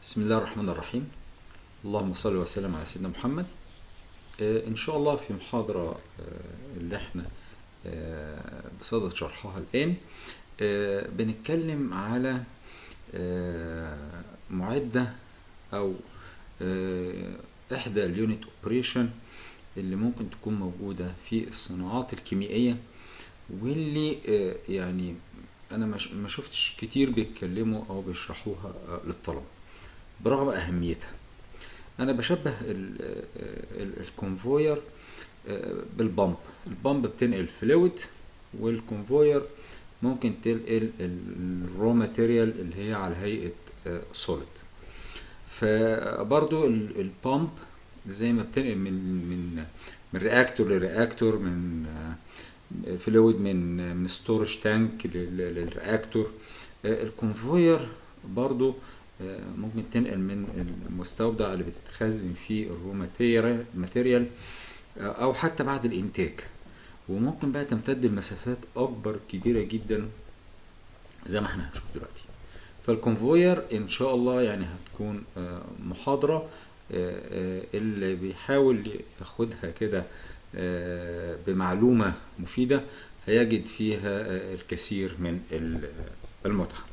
بسم الله الرحمن الرحيم اللهم صل وسلم على سيدنا محمد آه، ان شاء الله في محاضرة آه، اللي احنا آه، بصدد شرحها الان آه، بنتكلم على آه، معدة او آه، احدى اليونت اوبريشن اللي ممكن تكون موجودة في الصناعات الكيميائية واللي آه، يعني انا ما ش- ما شفتش كتير بيتكلموا او بيشرحوها آه، للطلبة برغم اهميتها انا بشبه ال- ال- الكونفوير آه، بالبامب البامب بتنقل فلويد والكونفوير ممكن تنقل الرو ماتيريال اللي هي على هيئة سوليد فبرضو ال- البامب زي ما بتنقل من من من رياكتور لرياكتور من فلويد من من ستورج تانك للرياكتور آه، الكونفوير برضو آه، ممكن تنقل من المستودع اللي بتخزن فيه الرو ماتيريال ماتيريال آه، او حتى بعد الانتاج وممكن بقى تمتد المسافات اكبر كبيره جدا زي ما احنا هنشوف دلوقتي فالكونفوير ان شاء الله يعني هتكون آه، محاضره آه، آه، اللي بيحاول ياخدها كده آه، بمعلومه مفيده هيجد فيها آه، الكثير من ال- المتعه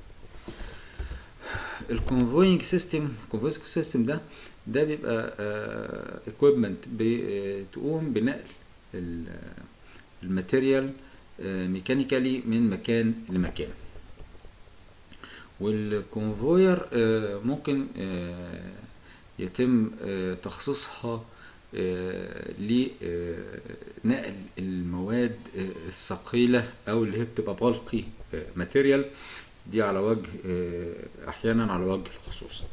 الكونفوينج سيستم الكونفوينج سيستم ده ده بيبقى اكويبمنت بتقوم بنقل ال- الماتيريال ميكانيكالي من مكان لمكان والكونفوير آه، ممكن آه، يتم آه، تخصيصها آه، لنقل المواد آه، الثقيلة أو اللي هي بتبقى بالقي ماتيريال دي على وجه آه، أحيانا على وجه الخصوص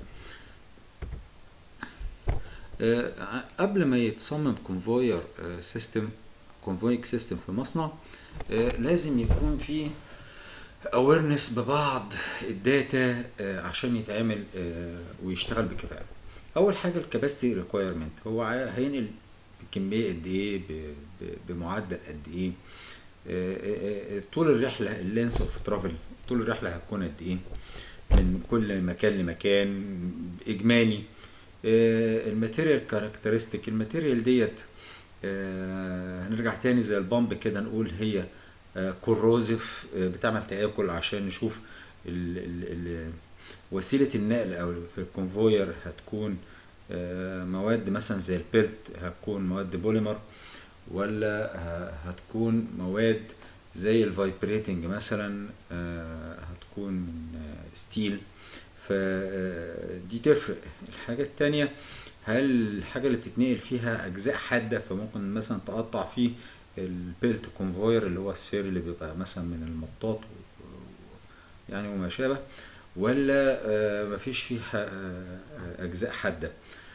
آه، قبل ما يتصمم كونفوير سيستم كونفوينج سيستم في مصنع آه، لازم يكون في اويرنس ببعض الداتا آه، عشان يتعمل آه، ويشتغل بكفاءه اول حاجه الكاباسيتي ريكويرمنت هو عا- هينقل بكميه قد ايه ب- ب- بمعدل قد ايه آه، آه، آه، طول الرحله اللينس اوف ترافل طول الرحله هتكون قد ايه من كل مكان لمكان اجمالي آه، الماتيريال كاركترستيك الماتيريال ديت آه، هنرجع تاني زي البامب كده نقول هي كوروزيف بتعمل تآكل عشان نشوف ال ال ال وسيلة النقل أو في الكونفوير هتكون آه، مواد مثلا زي البيلت هتكون مواد بوليمر ولا ه- هتكون مواد زي الفايبريتنج مثلا آه، هتكون من آه، ستيل فدي تفرق الحاجة التانية هل الحاجة اللي بتتنقل فيها أجزاء حادة فممكن مثلا تقطع فيه البيلت كونفوير اللي هو السير اللي بيبقى مثلا من المطاط و- و- يعني وما شابه ولا آه، مفيش فيه ح- آه، أجزاء حادة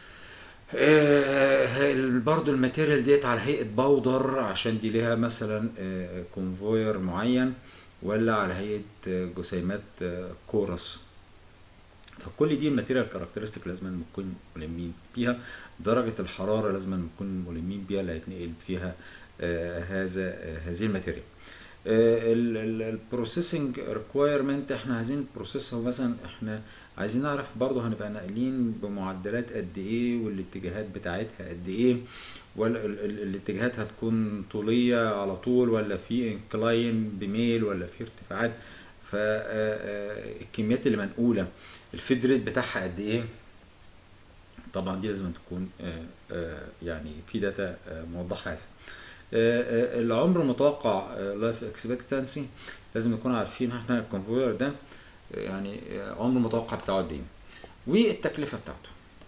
آه، برضو الماتيريال ديت على هيئة بودر عشان دي ليها مثلا آه، كونفوير معين ولا على هيئة آه، جسيمات آه، كورس فكل دي الماتيريال كاركترستيك لازم نكون ملمين بيها درجة الحرارة لازم نكون ملمين بيها اللي هيتنقل فيها آه، هذا آه، هذه الماتيريال البروسيسنج ريكوايرمنت احنا عايزين البروسيسور مثلا احنا عايزين نعرف برضه هنبقى ناقلين بمعدلات قد ايه والاتجاهات بتاعتها قد ايه ولا ال- ال- الاتجاهات هتكون طولية على طول ولا في انكلاين بميل ولا في ارتفاعات فالكميات اللي منقولة الفيد ريت بتاعها قد ايه طبعا دي لازم تكون آه، آه، يعني في داتا آه، موضحة هذا آه، آه، العمر المتوقع لايف اكسبكتنسي لازم نكون عارفين احنا الكونفوير ده آه، يعني آه، عمر المتوقع بتاعه قد ايه والتكلفة بتاعته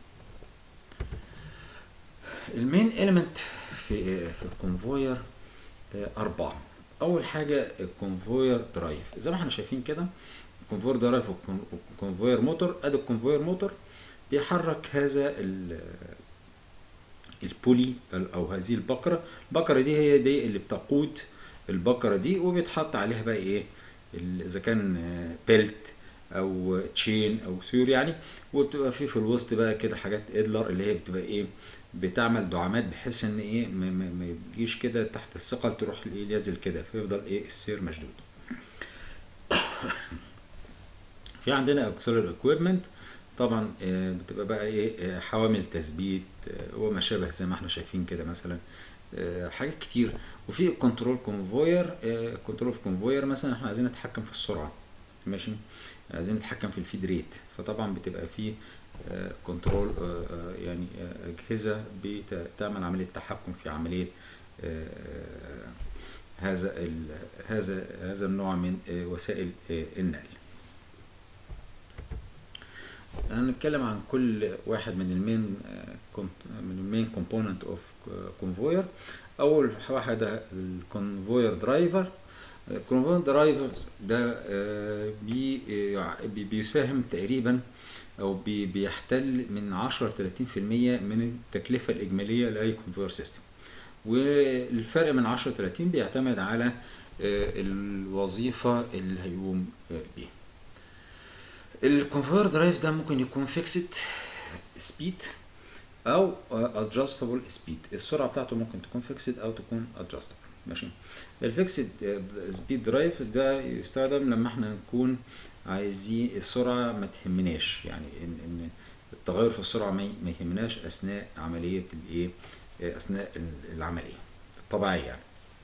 المين اليمنت في في الكونفوير آه، أربعة أول حاجة الكونفوير درايف زي ما احنا شايفين كده الكونفوير درايف والكونفوير موتور ادي الكونفوير موتور بيحرك هذا ال- البولي او هذه البقره البقره دي هي دي اللي بتقود البقره دي وبيتحط عليها بقى ايه ال- اذا كان آه، بيلت او تشين او سيور يعني وبتبقى في في الوسط بقى كده حاجات ادلر اللي هي بتبقى ايه بتعمل دعامات بحيث ان ايه ما, ما, ما يجيش كده تحت الثقل تروح ايه نازل كده فيفضل ايه السير مشدود في عندنا auxiliary equipment طبعا آه، بتبقى بقى ايه آه، حوامل تثبيت آه، وما شابه زي ما احنا شايفين كده مثلا آه، حاجات كتير وفي كنترول كونفوير كنترول كونفوير مثلا احنا عايزين نتحكم في السرعه ماشي عايزين نتحكم في الفيد ريت فطبعا بتبقى في كنترول يعني آه، اجهزه بتعمل عمليه تحكم في عمليه آه، آه، هذا ال- هذا هذا النوع من آه، وسائل آه، النقل هنتكلم عن كل واحد من المين آه، كون- من المين كومبوننت اوف كونفوير اول واحد الكونفوير درايفر الكونفوير درايفر ده آه، بي آه، بي- بيساهم تقريبا او بي- بيحتل من 10 ل 30% من التكلفه الاجماليه لاي كونفوير سيستم والفرق من 10 ل 30 بيعتمد على آه، الوظيفه اللي هيقوم آه، بيها الكونفير درايف ده ممكن يكون فيكسد سبيد او ادجستبل سبيد السرعه بتاعته ممكن تكون فيكسد او تكون ادجستبل ماشي الفيكسد سبيد درايف ده يستخدم لما احنا نكون عايزين السرعه ما تهمناش يعني ان ان التغير في السرعه ما ما يهمناش اثناء عمليه الايه آه، اثناء ال- العمليه الطبيعيه يعني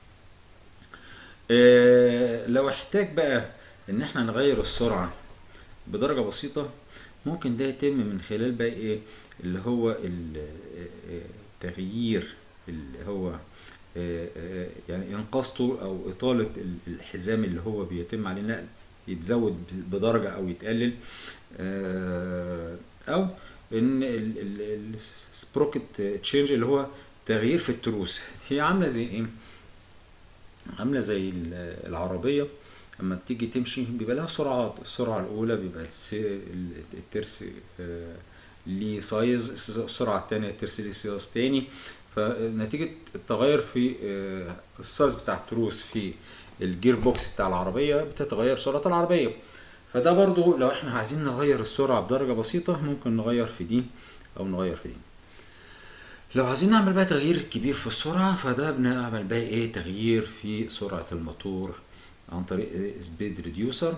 آه، لو احتاج بقى ان احنا نغير السرعه بدرجة بسيطة ممكن ده يتم من خلال بقى ايه اللي هو ال- آه، تغيير اللي هو آه، آه، يعني انقاذته او اطالة ال- الحزام اللي هو بيتم عليه نقل يتزود بدرجة او يتقلل آه، او ان السبروكت تشينج اللي هو تغيير في التروس هي عاملة زي ايه عاملة زي ال- العربية اما بتيجي تمشي بيبقى لها سرعات السرعة الأولى بيبقى الس- ال- الترس آه، ليه سايز السرعة التانية الترس ليه سايز تاني فنتيجة التغير في آه، السايز بتاع التروس في الجير بوكس بتاع العربية بتتغير سرعة العربية فده برضو لو احنا عايزين نغير السرعة بدرجة بسيطة ممكن نغير في دي أو نغير في دي لو عايزين نعمل بقى تغيير كبير في السرعة فده بنعمل بقى ايه تغيير في سرعة الموتور عن طريق سبيد ريديوسر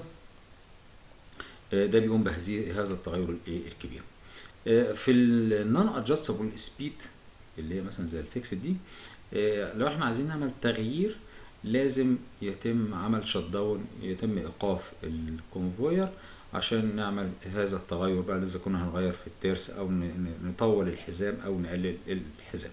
ده بيقوم بهذه هذا التغير الايه الكبير آه، في النون ادجستبل سبيد اللي هي مثلا زي الفيكس دي آه، لو احنا عايزين نعمل تغيير لازم يتم عمل شت داون يتم ايقاف الكونفوير عشان نعمل هذا التغير بقى اذا كنا هنغير في الترس او ن- ن- نطول الحزام او نقلل الحزام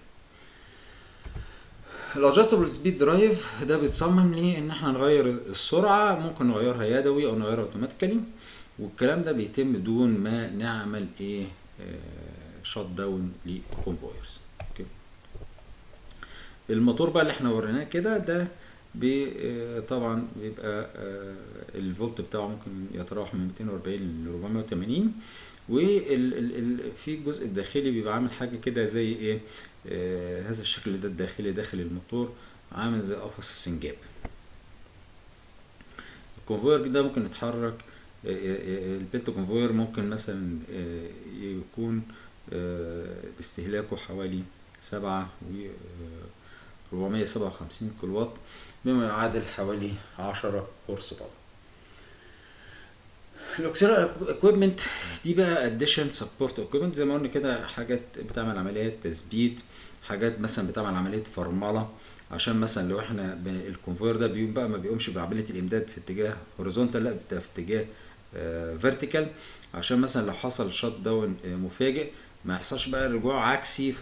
الادجستبل سبيد درايف ده بيتصمم ليه ان احنا نغير السرعه ممكن نغيرها يدوي او نغيرها اوتوماتيكالي والكلام ده بيتم دون ما نعمل ايه شات داون للكونفويرز اوكي الموتور بقى اللي احنا وريناه كده ده بي آه، طبعا بيبقى آه، الفولت بتاعه ممكن يتراوح من 240 ل 480 وفي الجزء الداخلي بيبقى عامل حاجه كده زي ايه آه هذا الشكل ده الداخلي داخل الموتور عامل زي قفص السنجاب الكونفوير ده ممكن يتحرك آه، آه، آه، البيلت كونفوير ممكن مثلا آه، يكون آه، استهلاكه حوالي سبعة و 457 كيلو واط بما يعادل حوالي 10 هورس باور الاوكسيلر اكويبمنت دي بقى اديشن سبورت اكويبمنت زي ما قلنا كده حاجات بتعمل عمليات تثبيت حاجات مثلا بتعمل عمليه فرمله عشان مثلا لو احنا ب- الكونفوير ده بيقوم بقى ما بيقومش بعمليه الامداد في اتجاه هوريزونتال لا بتبقى في اتجاه فيرتيكال عشان مثلا لو حصل شات داون مفاجئ ما يحصلش بقى رجوع عكسي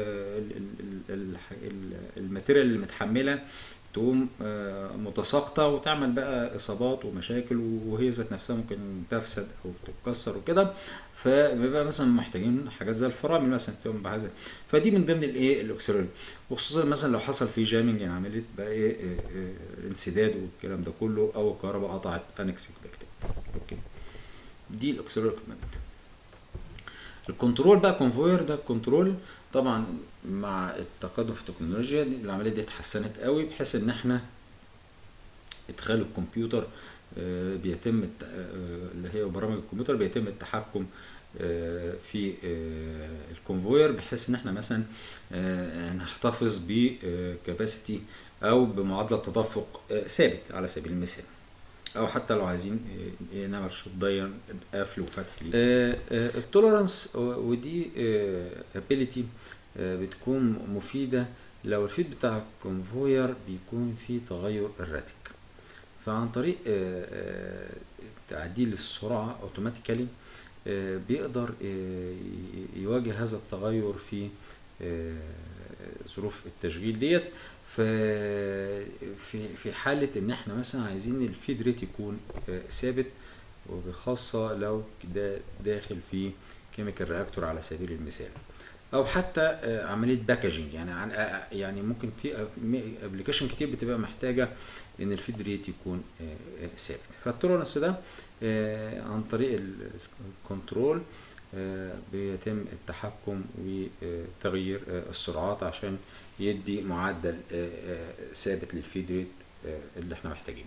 فالماتيريال اللي متحمله تقوم آه، متساقطه وتعمل بقى اصابات ومشاكل وهي ذات نفسها ممكن تفسد او تتكسر وكده فبيبقى مثلا محتاجين حاجات زي الفرامل مثلا تقوم بهذا فدي من ضمن الايه الاكسلري وخصوصا مثلا لو حصل في جامنج يعني عمليه بقى ايه آه، آه، انسداد والكلام ده كله او الكهرباء قطعت انكسبكتد اوكي دي الاكسلري كوماند الكنترول بقى كونفوير ده كنترول طبعا مع التقدم في التكنولوجيا دي العمليه دي اتحسنت قوي بحيث ان احنا ادخال الكمبيوتر آه، بيتم الت- آه، اللي هي برامج الكمبيوتر بيتم التحكم آه، في آه، الكونفوير بحيث ان احنا مثلا آه، نحتفظ بكاباسيتي او بمعدل تدفق آه، ثابت على سبيل المثال او حتى لو عايزين آه، نعمل شوط داير قفل وفتح ليه التوليرانس ودي ابيليتي بتكون مفيده لو الفيد بتاع الكونفوير بيكون فيه تغير الراتك فعن طريق آه، آه، تعديل السرعه اوتوماتيكالي بيقدر آه، ي- يواجه هذا التغير في آه، ظروف التشغيل ديت ف في في حاله ان احنا مثلا عايزين الفيد ريت يكون آه، ثابت وبخاصه لو ده داخل في كيميكال رياكتور على سبيل المثال او حتى آه، عمليه باكجينج يعني عن آه، يعني ممكن في ابلكيشن كتير بتبقى محتاجه ان الفيد ريت يكون آه، آه، ثابت فالتولرنس ده آه، عن طريق ال- الكنترول آه، بيتم التحكم وتغيير آه، السرعات عشان يدي معدل آه، آه، ثابت للفيد ريت آه، اللي احنا محتاجينه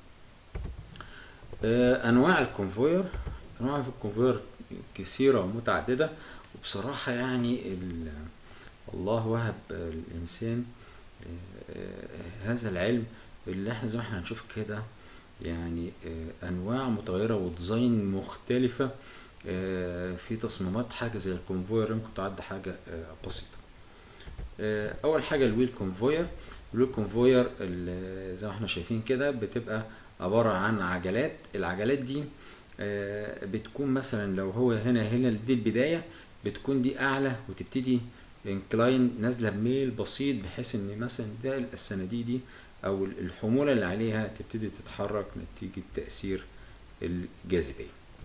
آه، انواع الكونفوير انواع في الكونفوير كثيره ومتعدده وبصراحه يعني ال- الله وهب الانسان آه، آه، هذا العلم اللي احنا زي ما احنا هنشوف كده يعني آه، انواع متغيره وديزاين مختلفه آه، في تصميمات حاجه زي الكونفوير يمكن تعد حاجه آه، بسيطه آه، اول حاجه الويل كونفوير الويل كونفوير اللي زي ما احنا شايفين كده بتبقى عباره عن عجلات العجلات دي آه، بتكون مثلا لو هو هنا هنا دي البدايه بتكون دي اعلى وتبتدي انكلاين نازله بميل بسيط بحيث ان مثلا ده الصناديق دي او الحموله اللي عليها تبتدي تتحرك نتيجه تاثير الجاذبيه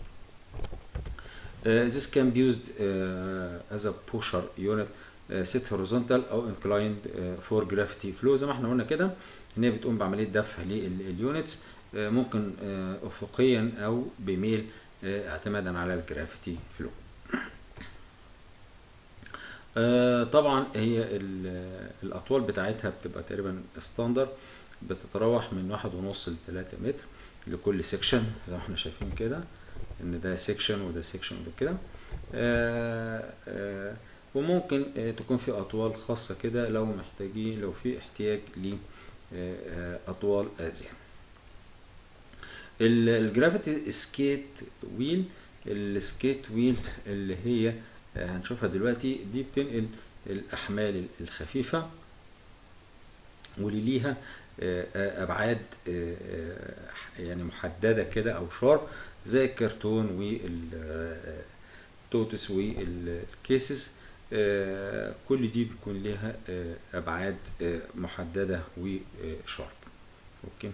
Uh, this can be used uh, as a pusher unit uh, set horizontal او inclined uh, for gravity flow زي ما احنا قلنا كده ان هي بتقوم بعمليه دفع لليونتس uh, ممكن uh, افقيا او بميل uh, اعتمادا على الجرافيتي فلو آه، طبعا هي ال- الاطوال بتاعتها بتبقى تقريبا ستاندر بتتراوح من واحد ونص لتلاتة متر لكل سيكشن زي ما احنا شايفين كده ان ده سيكشن وده سيكشن وده كده آه، آه، وممكن آه، تكون في اطوال خاصة كده لو محتاجين لو في احتياج ل آه، آه، اطوال ازيد ال- الجرافيتي سكيت ويل السكيت ويل اللي هي آه، هنشوفها دلوقتي دي بتنقل الأحمال الخفيفة واللي ليها آه، آه، أبعاد آه، آه، يعني محددة كده أو شارب زي الكرتون والتوتس والكيسز آه، كل دي بيكون ليها آه، أبعاد آه، محددة وشارب أوكي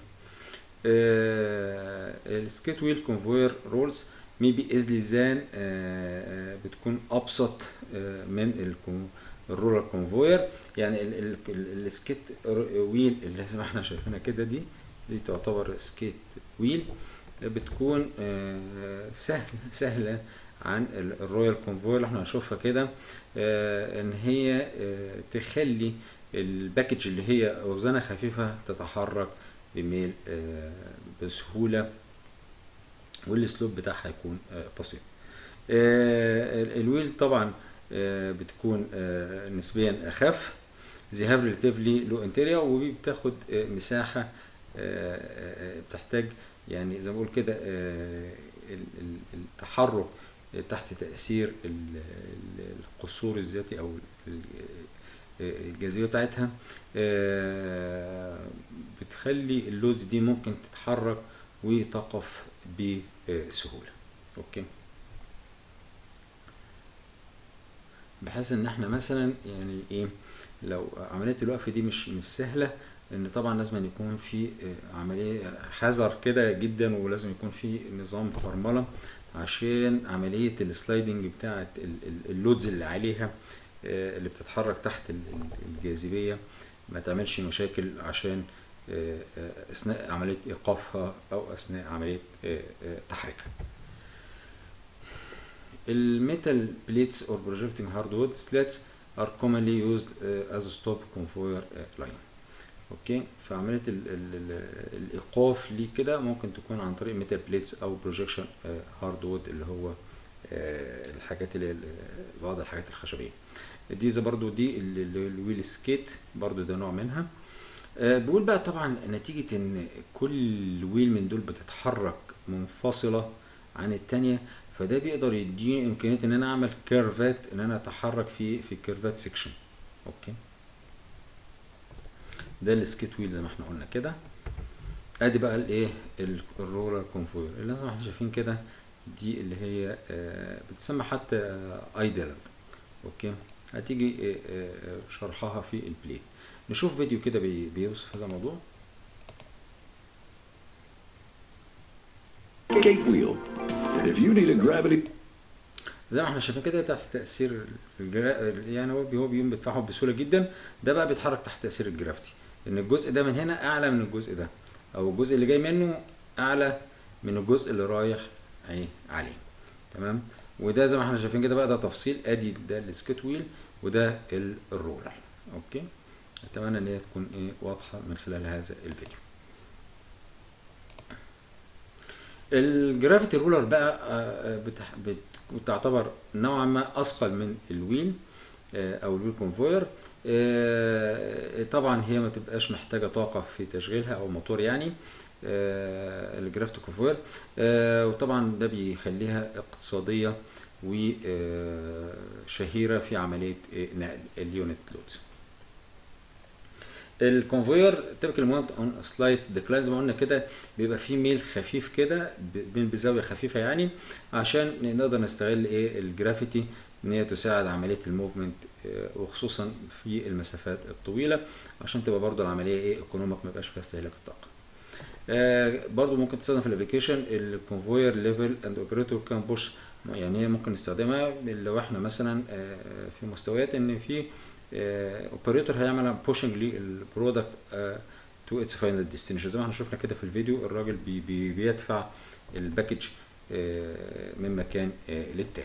السكيت ويل كونفوير رولز ميبي ايزلي زان بتكون ابسط آه، من الرولر كونفوير يعني ال- ال- ال- السكيت ويل اللي زي ما احنا شايفينها كده دي دي تعتبر سكيت ويل بتكون آه، سهل سهله عن ال- الرويال كونفوير اللي احنا هنشوفها كده آه، ان هي آه، تخلي الباكج اللي هي اوزانها خفيفه تتحرك بميل آه، بسهوله والسلوب بتاعها هيكون آه، بسيط آه، ال- الويل طبعا آه، بتكون آه، نسبيا اخف they have relatively low interior وبتاخد آه، مساحه آه، آه، بتحتاج يعني زي ما بقول كده آه، ال- ال- التحرك تحت تأثير ال- ال- القصور الذاتي أو ال- آه، الجاذبية بتاعتها آه، بتخلي اللوز دي ممكن تتحرك وتقف بسهولة اوكي بحيث ان احنا مثلا يعني ايه لو عملية الوقف دي مش مش سهلة ان طبعا لازم يكون في آه، عملية حذر كده جدا ولازم يكون في نظام فرملة عشان عملية السلايدنج بتاعة ال- ال- اللودز اللي عليها آه، اللي بتتحرك تحت ال- ال- الجاذبية ما تعملش مشاكل عشان آه، آه، اثناء عمليه ايقافها او اثناء عمليه آه، آه، تحريكها الميتال بليتس or projecting hardwood slats are commonly used uh, as a stop conveyor uh, line اوكي فعمليه ال ال ال الايقاف ليه كده ممكن تكون عن طريق ميتال بليتس او بروجكشن هاردوود اللي هو آه، الحاجات اللي اللي- بعض الحاجات الخشبيه دي زي برضو دي ال- ال- الويل سكيت برضو ده نوع منها آه، بيقول بقى طبعا نتيجة ان كل ويل من دول بتتحرك منفصلة عن التانية فده بيقدر يديني امكانية ان انا اعمل كيرفات ان انا اتحرك في في كيرفات سيكشن اوكي ده السكيت ويل زي ما احنا قلنا كده ادي بقى الايه ال- الرولر كونفوير اللي زي ما احنا شايفين كده دي اللي هي آه، بتسمى حتى ايدل اوكي هتيجي آه، آه، شرحها في البلاي نشوف فيديو كده بي- بيوصف هذا الموضوع Gate wheel. And if you need a gravity زي ما احنا شايفين كده تحت تاثير الجرا... يعني هو بي- هو بيقوم بيدفعه بسهوله جدا ده بقى بيتحرك تحت تاثير الجرافتي ان الجزء ده من هنا اعلى من الجزء ده او الجزء اللي جاي منه اعلى من الجزء اللي رايح ايه عليه تمام وده زي ما احنا شايفين كده بقى ده تفصيل ادي ده السكيت ويل وده ال- الرولر اوكي اتمنى ان هي تكون ايه واضحه من خلال هذا الفيديو الجرافيتي رولر بقى آه، آه، بتح- بت- بتعتبر نوعا ما اثقل من الويل آه، او الويل كونفوير آه، طبعا هي ما تبقاش محتاجه طاقه في تشغيلها او موتور يعني آه، الجرافيتي كونفوير آه، وطبعا ده بيخليها اقتصاديه وشهيره في عمليه آه، نقل اليونت لودز الكونفوير تبقى المونت اون سلايد ديكلاين زي ما قلنا كده بيبقى فيه ميل خفيف كده ب- بين بزاويه خفيفه يعني عشان نقدر نستغل ايه الجرافيتي ان هي تساعد عمليه الموفمنت آه، وخصوصا في المسافات الطويله عشان تبقى برضو العمليه ايه ايكونوميك ما يبقاش فيها استهلاك الطاقه آه، برضو ممكن تستخدم في الابلكيشن الكونفوير ليفل اند اوبريتور كان بوش يعني هي ممكن نستخدمها لو احنا مثلا آه، في مستويات ان في اوبريتور هيعمل بوشنج للبرودكت تو اتس فاينل ديستنيشن زي ما احنا شفنا كده في الفيديو الراجل بي بي بيدفع الباكج آه، من مكان آه، للتاني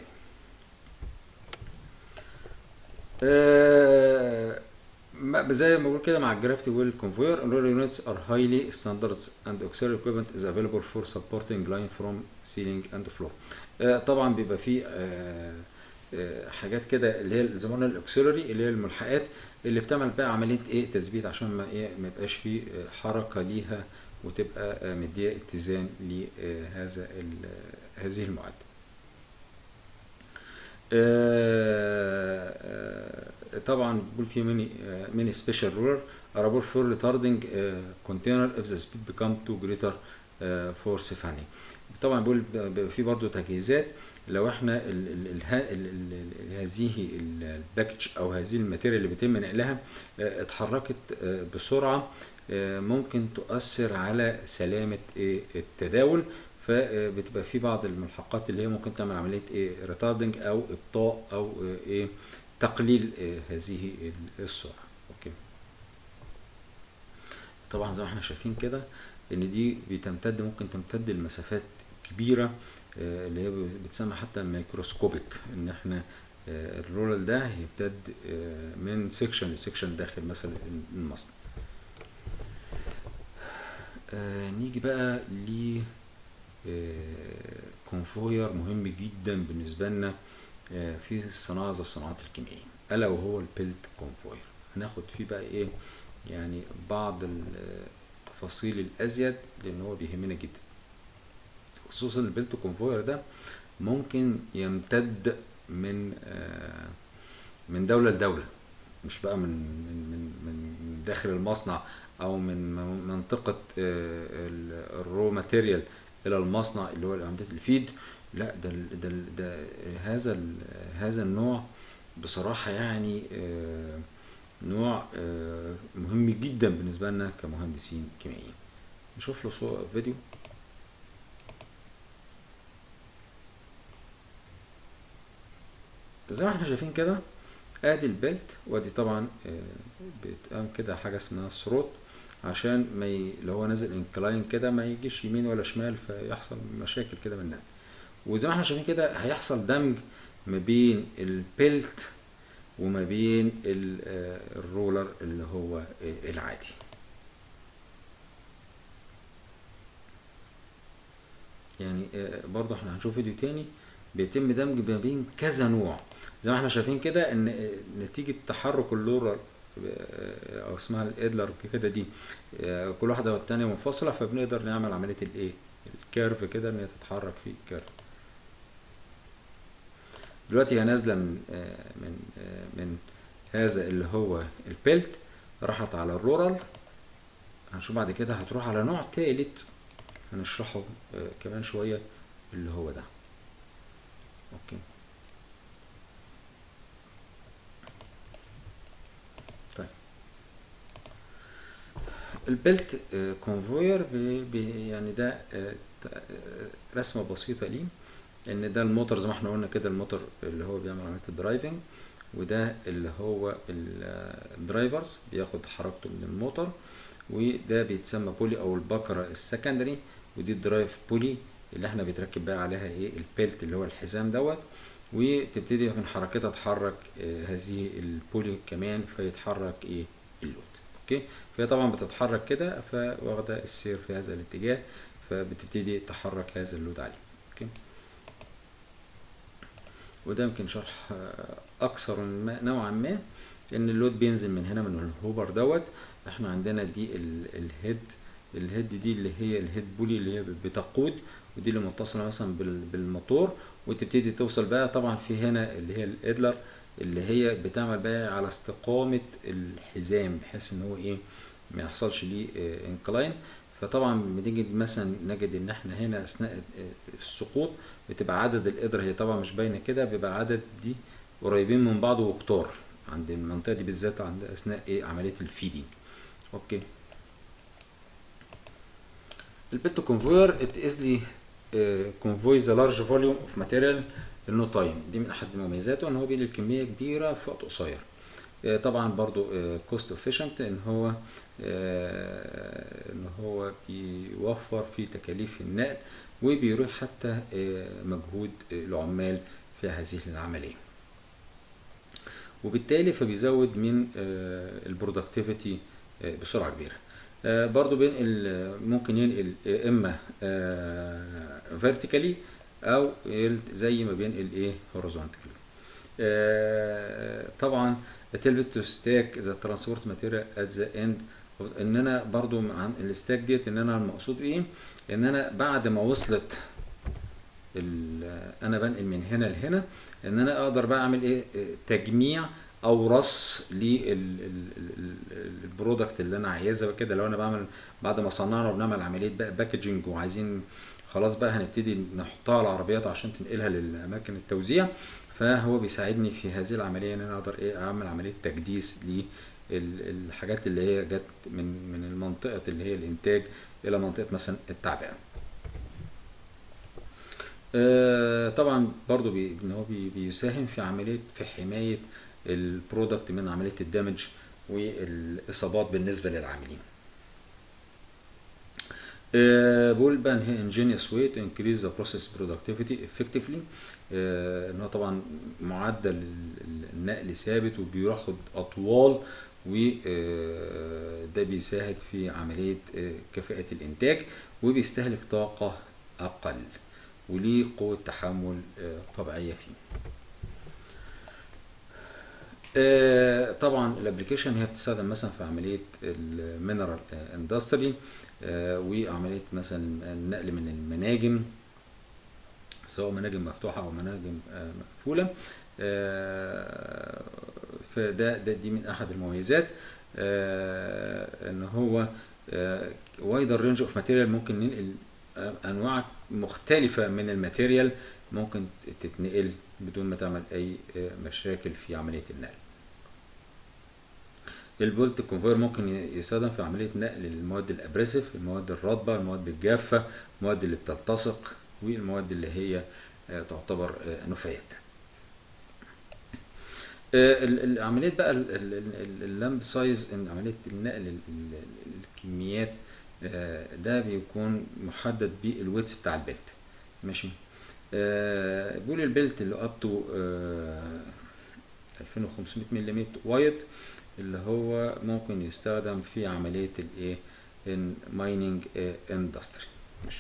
آه، ما- زي ما بقول كده مع الجرافيتي ويل كونفوير الرول يونتس ار هايلي ستاندردز اند auxiliary equipment is available for supporting line from ceiling and floor آه، طبعا بيبقى فيه آه، آه، حاجات كده اللي هي زي ما قلنا الاكسلري اللي هي الملحقات اللي بتعمل بقى عمليه ايه تثبيت عشان ما ايه ما يبقاش فيه آه، حركه ليها وتبقى آه، مديه اتزان لهذا ال- هذه المعدة آه، آه، طبعا بيقول في ميني ميني سبيشال رولر ارابور فور ريتاردنج كونتينر اف ذا سبيد بيكام تو جريتر فور سيفاني طبعا بيقول بيبقى في برضه تجهيزات لو احنا ال ال ال ال ال هذه الباكج او هذه الماتيريال اللي بيتم نقلها آه، اتحركت آه، بسرعه آه، ممكن تؤثر على سلامه إيه التداول فبتبقى في بعض الملحقات اللي هي ممكن تعمل عمليه ايه ريتاردنج او ابطاء او آه، ايه تقليل آه، هذه السرعه اوكي طبعا زي ما احنا شايفين كده ان دي بتمتد ممكن تمتد لمسافات كبيره آه، اللي هي بتسمى حتى ميكروسكوبيك ان احنا آه، الرولر ده يمتد آه، من سيكشن لسيكشن داخل مثلا المصنع آه، نيجي بقى ل كونفوير مهم جدا بالنسبه لنا آه، في الصناعه زي الصناعات الكيميائيه الا وهو البيلت كونفوير هناخد فيه بقى ايه يعني بعض التفاصيل الازيد لان هو بيهمنا جدا خصوصا البيلت كونفوير ده ممكن يمتد من آه، من دوله لدوله مش بقى من من من من داخل المصنع او من م- منطقه آه، ال- الرو ماتيريال الى المصنع اللي هو عمليه الفيد لا ده ال- ده ال- ده هذا ال- هذا النوع بصراحه يعني آه، نوع آه، مهم جدا بالنسبه لنا كمهندسين كيميائيين نشوف له صور فيديو زي ما احنا شايفين كده ادي البلت وادي طبعا آه، بتقام كده حاجه اسمها ثروت عشان ما ي... لو هو نازل انكلاين كده ما يجيش يمين ولا شمال فيحصل مشاكل كده منها وزي ما احنا شايفين كده هيحصل دمج ما بين البلت وما بين ال- آه، الرولر اللي هو آه، العادي يعني آه، برضه احنا هنشوف فيديو تاني بيتم دمج ما بين كذا نوع زي ما احنا شايفين كده ان آه، نتيجة تحرك اللورر آه، او اسمها الادلر كده دي آه، كل واحده والتانيه منفصله فبنقدر نعمل عمليه الايه الكيرف كده ان هي تتحرك في الكيرف دلوقتي هي نازله من آه، من آه، من هذا اللي هو البيلت راحت على الرورال هنشوف بعد كده هتروح على نوع تالت هنشرحه آه، كمان شويه اللي هو ده اوكي طيب البيلت كونفوير يعني ده آه، ت- آه، رسمه بسيطه ليه ان ده الموتور زي ما احنا قلنا كده الموتور اللي هو بيعمل عمليه الدرايفنج وده اللي هو الدرايفرز بياخد حركته من الموتور وده بيتسمى بولي او البكره السكندري ودي الدرايف بولي اللي احنا بيتركب بقى عليها ايه البيلت اللي هو الحزام دوت وتبتدي من حركتها تحرك آه، هذه البولي كمان فيتحرك ايه اللود اوكي فهي طبعا بتتحرك كده فواخده السير في هذا الاتجاه فبتبتدي تحرك هذا اللود عليه اوكي وده يمكن شرح آه، اكثر ما نوعا ما ان اللود بينزل من هنا من الهوبر دوت احنا عندنا دي ال- الهيد الهيد دي اللي هي الهيد بولي اللي هي بتقود ودي اللي متصله مثلا بال- بالموتور وتبتدي توصل بقى طبعا في هنا اللي هي الادلر اللي هي بتعمل بقى على استقامه الحزام بحيث ان هو ايه ما يحصلش ليه انكلاين فطبعا بنيجي مثلا نجد ان احنا هنا اثناء آه، السقوط بتبقى عدد القدر هي طبعا مش باينه كده بيبقى عدد دي قريبين من بعض وكتار عند المنطقه دي بالذات عند اثناء ايه عمليه الفيدنج اوكي البيت كونفوير ات ايزلي كونفوي ذا لارج فوليوم اوف ماتيريال انه تايم دي من احد مميزاته ان هو بينقل كميه كبيره في وقت قصير آه، طبعا برضو كوست افيشنت ان هو آه، ان هو بيوفر في تكاليف النقل وبيروح حتى آه، مجهود آه، العمال في هذه العمليه وبالتالي فبيزود من البرودكتيفيتي بسرعه كبيره آه، برضو بينقل آه، ممكن ينقل آه، اما فيرتيكالي او يل- زي ما بينقل ايه هوريزونتالي طبعا تلبت تو ستاك ذا ترانسبورت ماتيريال ات ذا اند ان انا برضو عن الستاك ديت ان انا المقصود ايه ان انا بعد ما وصلت ال- انا بنقل من هنا لهنا ان انا اقدر بقى اعمل ايه إيه، تجميع او رص للبرودكت اللي انا عايزها كده لو انا بعمل بعد ما صنعنا وبنعمل عمليه بقى باكجينج وعايزين خلاص بقى هنبتدي نحطها على العربيات عشان تنقلها للاماكن التوزيع فهو بيساعدني في هذه العمليه ان انا اقدر ايه اعمل عمليه تجديس للحاجات اللي هي جت من من المنطقه اللي هي الانتاج الى منطقه مثلا التعبئه آه، طبعا برضو بي ان هو بي بيساهم في عمليه في حمايه البرودكت من عمليه الدمج والاصابات بالنسبه للعاملين آه، بقول بقى ان هي ingenious way to increase the process productivity effectively آه، ان هو طبعا معدل ال- النقل ثابت وبياخد اطوال وده بيساعد في عمليه آه، كفاءه الانتاج وبيستهلك طاقه اقل وليه قوه تحمل آه، طبيعيه فيه آه، طبعا الابلكيشن هي بتستخدم مثلا في عمليه المينرال اندستري وعمليه مثلا النقل من المناجم سواء مناجم مفتوحه او مناجم آه، مقفوله آه، فده ده دي من احد المميزات آه، ان هو وايدر رينج اوف ماتيريال ممكن ننقل آه، انواع مختلفه من الماتيريال ممكن تتنقل بدون ما تعمل اي آه، مشاكل في عمليه النقل البولت كونفير ممكن ي- يستخدم في عمليه نقل المواد الابريسيف المواد الرطبه المواد الجافه المواد اللي بتلتصق والمواد اللي هي آه، تعتبر آه، نفايات آه، ال- العمليات بقى ال- ال- ال- اللامب سايز إن عمليه النقل ال- ال- الكميات آه، ده بيكون محدد بالويتس بتاع البلت ماشي آه، بيقول البلت اللي اب تو 2500 ملم وايد اللي هو ممكن يستخدم في عمليه الايه المايننج اندستري ماشي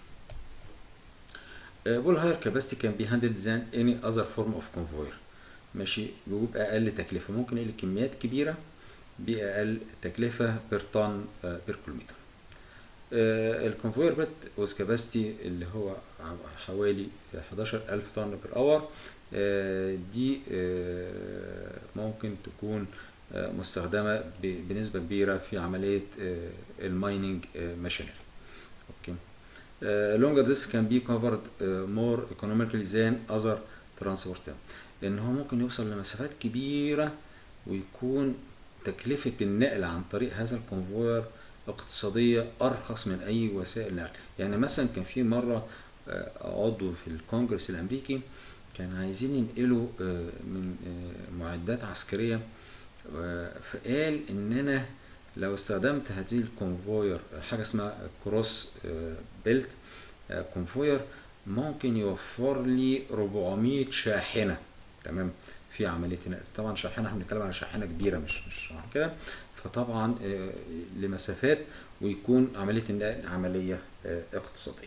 Uh, bull higher capacity can be handled than any other form of conveyor. ماشي بأقل تكلفة ممكن يقل كميات كبيرة بأقل تكلفة بير طن بير كيلومتر الكونفوير بيت وز كاباسيتي اللي هو حوالي 11000 طن بير اور دي آه، ممكن تكون آه، مستخدمة ب- بنسبة كبيرة في عملية المايننج ماشينري اوكي Uh, longer this can be covered uh, more economically than other transport ان هو ممكن يوصل لمسافات كبيرة ويكون تكلفة النقل عن طريق هذا الكونفوير اقتصادية أرخص من أي وسائل نقل يعني مثلا كان في مرة آه، عضو في الكونجرس الأمريكي كان عايزين ينقلوا آه، من آه، معدات عسكرية آه، فقال إن أنا لو استخدمت هذه الكونفوير حاجة اسمها كروس بيلت كونفوير ممكن يوفر لي 400 شاحنة تمام في عملية النقل طبعا شاحنة احنا بنتكلم على شاحنة كبيرة مش مش شاحنة كده فطبعا آه، لمسافات ويكون عملية النقل عملية آه، اقتصادية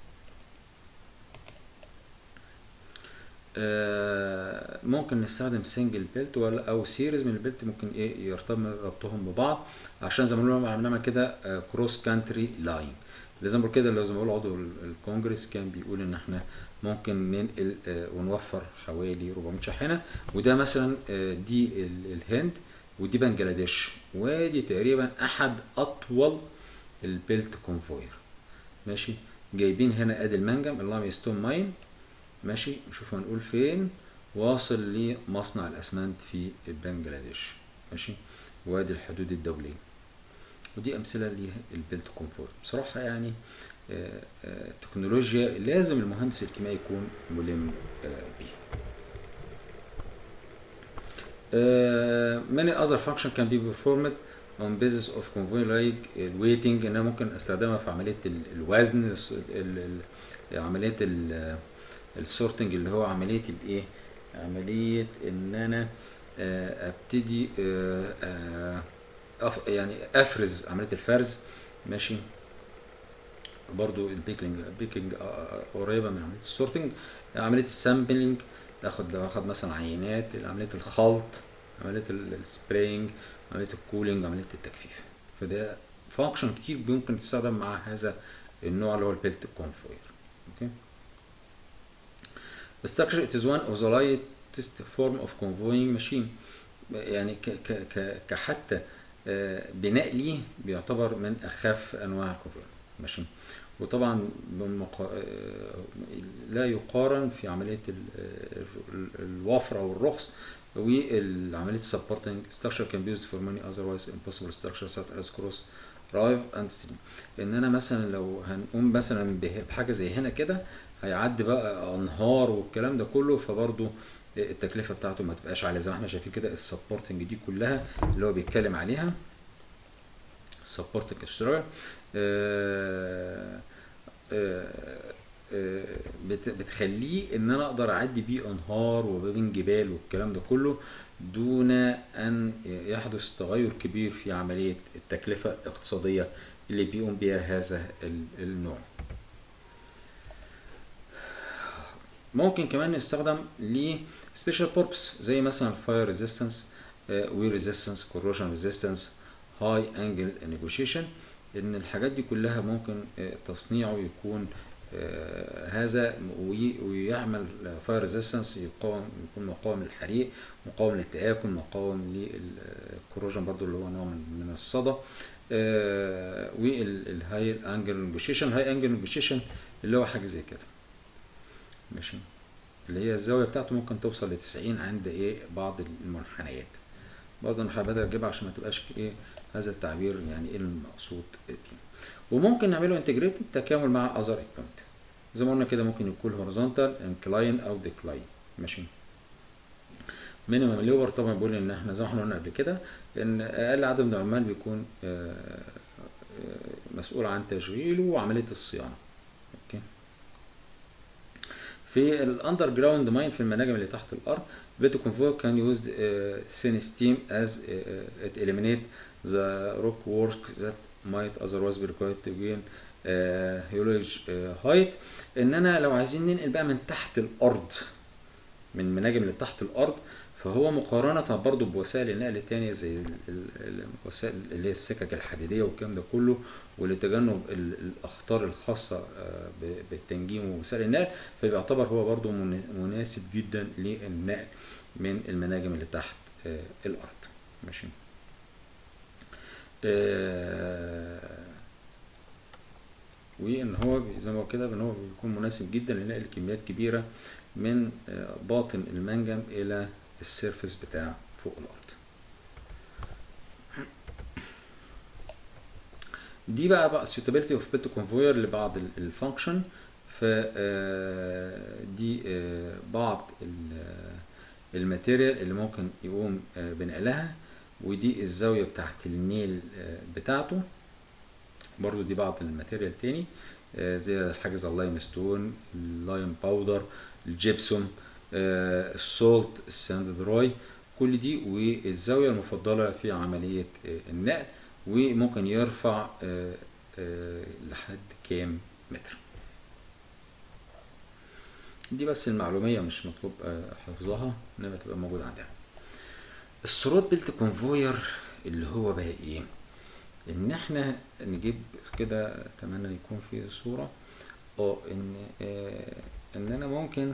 آه، ممكن نستخدم سنجل بيلت ولا او سيريز من البيلت ممكن ايه يرتبط ربطهم ببعض عشان زي ما بنقول بنعمل كده كروس كانتري لاين زي ما بقول كده لو زي ما بقول عضو ال- الكونجرس كان بيقول ان احنا ممكن ننقل آه، ونوفر حوالي 400 شاحنه وده مثلا آه، دي ال- الهند ودي بنجلاديش ودي تقريبا احد اطول البيلت كونفوير ماشي جايبين هنا ادي المنجم اللايم ستون ماين ماشي نشوف هنقول فين واصل لمصنع الاسمنت في بنجلاديش ماشي وادي الحدود الدوليه ودي امثله للبيلت كونفورت بصراحه يعني آه، آه، تكنولوجيا لازم المهندس الكيميائي يكون ملم آه، بيها آه، many other function can be performed on basis of convoy like الويتنج ان انا ممكن استخدمها في عمليه ال- الوزن الس- ال- ال- عمليه ال- السورتنج اللي هو عمليه الايه عمليه ان انا آه، ابتدي آه، آه، أف يعني افرز عمليه الفرز ماشي برضو البيكلينج البيكلينج قريبه من عمليه السورتنج عمليه السامبلينج اخد لو اخد مثلا عينات عمليه الخلط عمليه السبراينج عمليه الكولينج عمليه التجفيف فده فانكشن كتير ممكن تستخدم مع هذا النوع اللي هو البيلت كونفوير اوكي The structure it is one of the lightest form of convoying machine يعني ك ك ك كحتى آه، بناء ليه بيعتبر من اخف انواع الكونفوير ماشي وطبعا بالمقا... آه، لا يقارن في عمليه ال- ال- الوفره او الرخص وعمليه السبورتنج structure can be used for many otherwise impossible structures such as cross drive and stream ان انا مثلا لو هنقوم مثلا به- بحاجه زي هنا كده هيعدي بقى انهار والكلام ده كله فبرضه التكلفه بتاعته ما تبقاش عاليه زي ما احنا شايفين كده السبورتنج دي كلها اللي هو بيتكلم عليها السبورتنج اشتراك بت- بتخليه ان انا اقدر اعدي بيه انهار وبين جبال والكلام ده كله دون ان يحدث تغير كبير في عمليه التكلفه الاقتصاديه اللي بيقوم بها هذا ال- النوع ممكن كمان يستخدم ل سبيشال بوربس زي مثلا فاير ريزيستنس وير ريزيستنس كوروجن ريزيستنس هاي انجل نيجوشيشن ان الحاجات دي كلها ممكن آه، تصنيعه يكون آه، هذا وي- ويعمل فاير ريزيستنس يقاوم يكون مقاوم للحريق مقاوم للتآكل مقاوم للكوروجن برضو اللي هو نوع من من الصدى والهاي انجل نيجوشيشن الهاي انجل نيجوشيشن اللي هو حاجه زي كده ماشي اللي هي الزاويه بتاعته ممكن توصل ل 90 عند ايه بعض المنحنيات برضه انا حابب اجيبها عشان ما تبقاش ايه هذا التعبير يعني ايه المقصود بيه وممكن نعمله انتجريت تكامل مع اذر ايكويبمنت زي ما قلنا كده ممكن يكون هوريزونتال انكلاين او ديكلاين ماشي مينيمم ليبر طبعا بيقول ان احنا زي ما احنا قلنا قبل كده ان اقل عدد من العمال بيكون آه، آه، مسؤول عن تشغيله وعمليه الصيانه اوكي في الاندر جراوند ماين في المناجم اللي تحت الارض بيتو كونفوي كان يوزد سين ستيم از ات eliminate the rock work that might otherwise be required to gain هيولوج هايت ان انا لو عايزين ننقل بقى من تحت الارض من المناجم اللي تحت الارض فهو مقارنة برضو بوسائل النقل التانية زي ال- ال- الوسائل اللي هي السكك الحديدية والكلام ده كله ولتجنب ال- الأخطار الخاصة آه، ب- بالتنجيم ووسائل النقل فبيعتبر هو برضو من- مناسب جدا للنقل من المناجم اللي تحت آه، الأرض ماشي آه، وان هو بي- زي ما هو كده ان هو بيكون مناسب جدا لنقل كميات كبيره من آه، باطن المنجم الى السيرفس بتاع فوق الارض دي بقى بقى suitability of belt conveyor لبعض الفانكشن ف آه، دي آه، بعض ال- الماتيريال اللي ممكن يقوم آه، بنقلها ودي الزاويه بتاعت الميل آه، بتاعته برضو دي بعض الماتيريال تاني آه، زي حاجز اللايم ستون اللايم باودر الجبسوم آه، السولت الساند دراي كل دي والزاوية المفضلة في عملية آه، النقل وممكن يرفع آه، آه، لحد كام متر دي بس المعلومية مش مطلوب آه، حفظها انما تبقى موجودة عندنا السرود بيلت كونفوير اللي هو بقى ايه ان احنا نجيب كده اتمنى يكون في صورة اه ان آه ان انا ممكن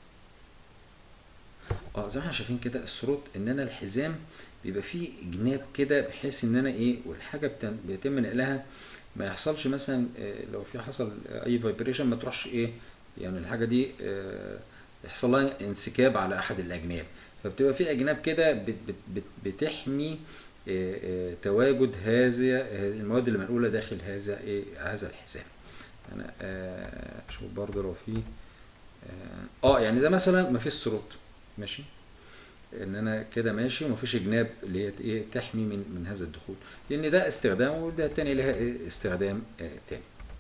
اه زي ما احنا شايفين كده السروت ان انا الحزام بيبقى فيه جناب كده بحيث ان انا ايه والحاجه بتن- بيتم نقلها ما يحصلش مثلا آه، لو في حصل اي فايبريشن ما تروحش ايه يعني الحاجه دي آه، يحصل لها انسكاب على احد الاجناب فبتبقى في اجناب كده بت- بت- بت- بتحمي آه، آه، تواجد هذه المواد اللي منقوله داخل هذا ايه هذا الحزام انا آه، اشوف برضه لو في اه آه، يعني ده مثلا ما فيش سروت ماشي ان انا كده ماشي ومفيش جناب اللي هي ايه تحمي من من هذا الدخول لان ده استخدام وده التاني لها إيه استخدام آه تاني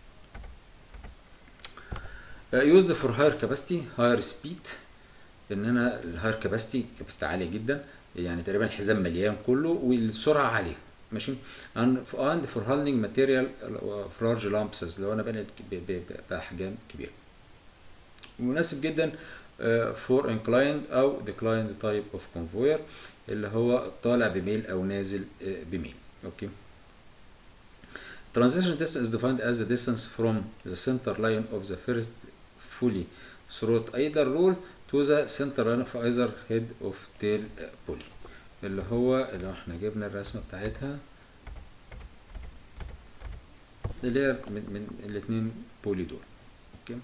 يوزد فور هاير كاباسيتي هاير سبيد ان انا الهاير كاباسيتي كاباسيتي عاليه جدا يعني تقريبا الحزام مليان كله والسرعه عاليه ماشي اند فور هاندلنج ماتيريال في لارج لامبسز لو انا بنقل ب- ب- ب- باحجام كبيره مناسب جدا فور انكلايند او ديكلايند تايب اوف كونفوير اللي هو طالع بميل او نازل آه، بميل اوكي Transition distance is defined as the distance from the center line of the first fully throughout either rule to the center line of either head of tail pulley اللي هو لو احنا جبنا الرسمة بتاعتها اللي هي من, من الاتنين بولي دول اوكي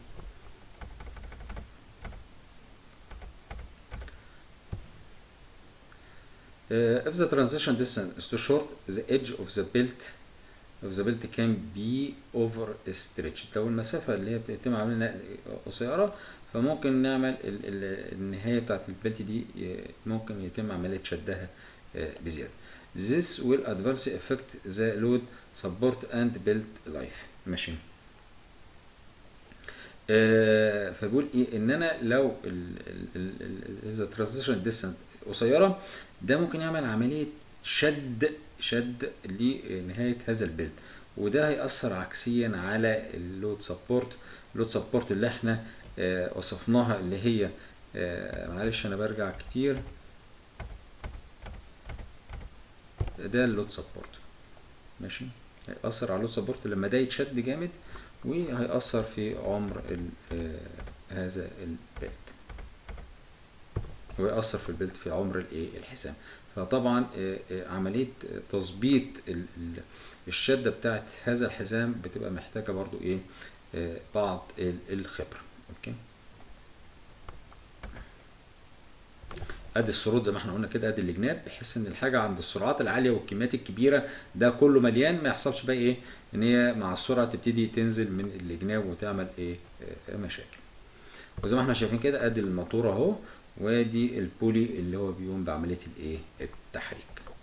Uh, if the transition distance is too short, the edge of the belt of the belt can be overstretched. لو المسافة اللي هي بيتم عملها قصيرة فممكن نعمل ال ال النهاية بتاعت البلت دي ي- ممكن يتم عملية شدها آه، بزيادة. This will adversely affect the load support and belt life. ماشي. آه، فبقول ايه ان انا لو اذا ترانزيشن ديستنس قصيره ده ممكن يعمل عمليه شد شد لنهايه هذا البيلد وده هيأثر عكسيا على اللود سبورت اللود سبورت اللي احنا آه، وصفناها اللي هي آه، معلش انا برجع كتير ده اللود سبورت ماشي هيأثر على اللود سبورت لما ده يتشد جامد وهيأثر في عمر ال- آه، هذا البيلد ويأثر في البيلد في عمر الايه الحزام فطبعا آه، آه، عملية تظبيط ال- ال- الشدة بتاعت هذا الحزام بتبقى محتاجة برضو ايه آه، بعض ال- الخبرة اوكي ادي السرود زي ما احنا قلنا كده ادي الجناب بحيث ان الحاجه عند السرعات العاليه والكميات الكبيره ده كله مليان ما يحصلش بقى ايه ان هي مع السرعه تبتدي تنزل من الجناب وتعمل ايه آه، مشاكل وزي ما احنا شايفين كده ادي الموتور اهو وادي البولي اللي هو بيقوم بعمليه الايه التحريك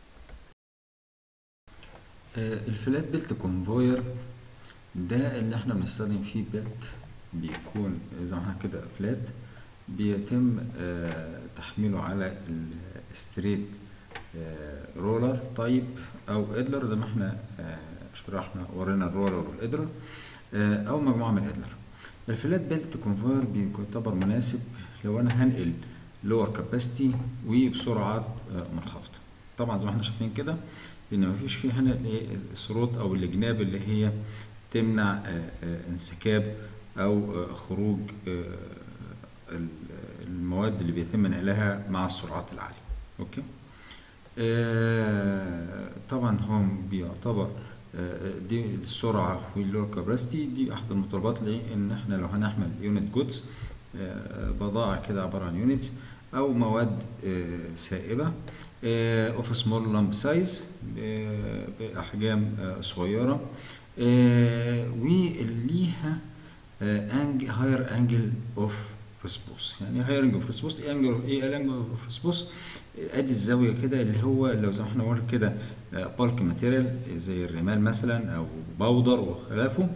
الفلات بيلت كونفوير ده اللي احنا بنستخدم فيه بيلت بيكون زي ما احنا كده فلات بيتم آه، تحميله على الستريت رولر تايب او ادلر زي ما احنا آه، شرحنا ورينا الرولر والادلر آه، او مجموعه من الادلر الفلات بيلت كونفوير بيعتبر مناسب لو انا هنقل لور كاباسيتي وبسرعات آه، منخفضه طبعا زي ما احنا شايفين كده ان مفيش فيه هنا الايه السروط او الجناب اللي هي تمنع آه، آه، انسكاب او آه، خروج آه، ال- المواد اللي بيتم نقلها مع السرعات العاليه اوكي آه، طبعا هو بيعتبر آه، دي السرعه واللور كاباسيتي دي احد المتطلبات لان احنا لو هنحمل يونت جودز بضاعه كده عباره عن يونتس او مواد آه، سائبه اوف سمول لامب سايز باحجام آه، صغيره آه، وليها انج هاير انجل اوف ريسبوس يعني هاير انجل اوف ريسبوس ايه انجل ايه الانجل اوف ريسبوس ادي الزاويه كده اللي هو لو زي ما احنا قلنا كده بالك ماتيريال زي الرمال مثلا او بودر وخلافه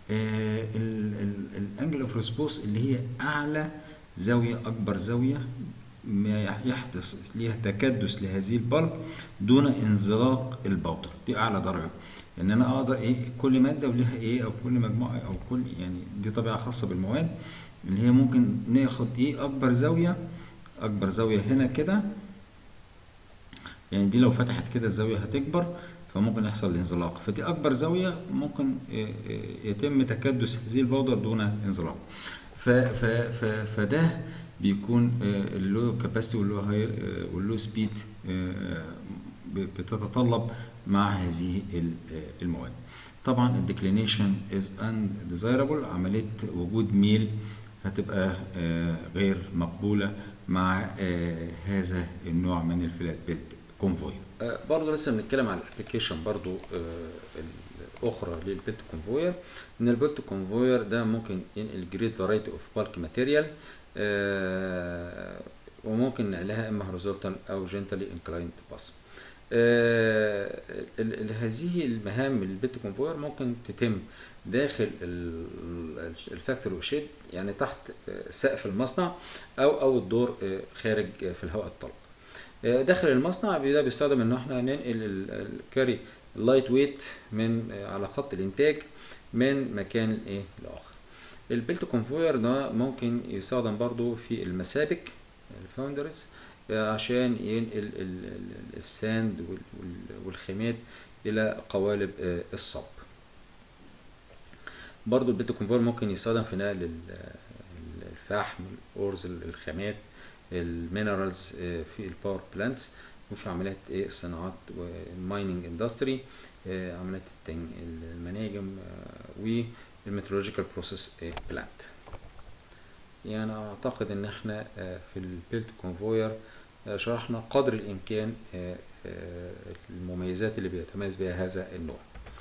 الانجل اوف ريسبوس اللي هي اعلى زاويه اكبر زاويه ما يحدث ليها تكدس لهذه البلب دون انزلاق البودر دي اعلى درجه ان انا اقدر ايه كل ماده وليها ايه او كل مجموعه او كل يعني دي طبيعه خاصه بالمواد اللي هي ممكن ناخد ايه اكبر زاويه اكبر زاويه هنا كده يعني دي لو فتحت كده الزاويه هتكبر فممكن يحصل انزلاق فدي اكبر زاويه ممكن إيه إيه يتم تكدس هذه البودر دون انزلاق ف ف ف فده بيكون اللو كاباسيتي واللو هاي واللو سبيد بتتطلب مع هذه ال- المواد طبعا الديكلينيشن از undesirable عمليه وجود ميل هتبقى آه، غير مقبوله مع آه، هذا النوع من الفلات بيلت كونفوي برضه لسه بنتكلم على الابلكيشن برضه الاخرى للبيلت كونفوير ان البيلت كونفوير ده ممكن ينقل جريد فرايتي اوف بالك ماتيريال وممكن نقلها اما هوريزونتال او جنتالي انكلايند باس هذه المهام البيت كونفوير ممكن تتم داخل الفاكتوري وشيد يعني تحت آه، سقف المصنع او او الدور آه، خارج آه، في الهواء الطلق آه، داخل المصنع ده بيستخدم ان احنا ننقل ال- الكاري اللايت ويت من آه، على خط الانتاج من مكان ايه لاخر البيلت كونفوير ده ممكن يستخدم برضو في المسابك الفاوندرز عشان ينقل ال- ال- الساند وال- وال- والخامات الى قوالب آه، الصب برضو البيت كونفوير ممكن يستخدم في نقل ال- الفحم الأرز الخامات المينرالز في الباور بلانتس وفي عمليات ايه الصناعات والمايننج اندستري عمليات التن- المناجم آه، والميترولوجيكال بروسيس بلانت يعني اعتقد ان احنا آه، في البيلت كونفوير آه، شرحنا قدر الامكان آه، آه، المميزات اللي بيتميز بها هذا النوع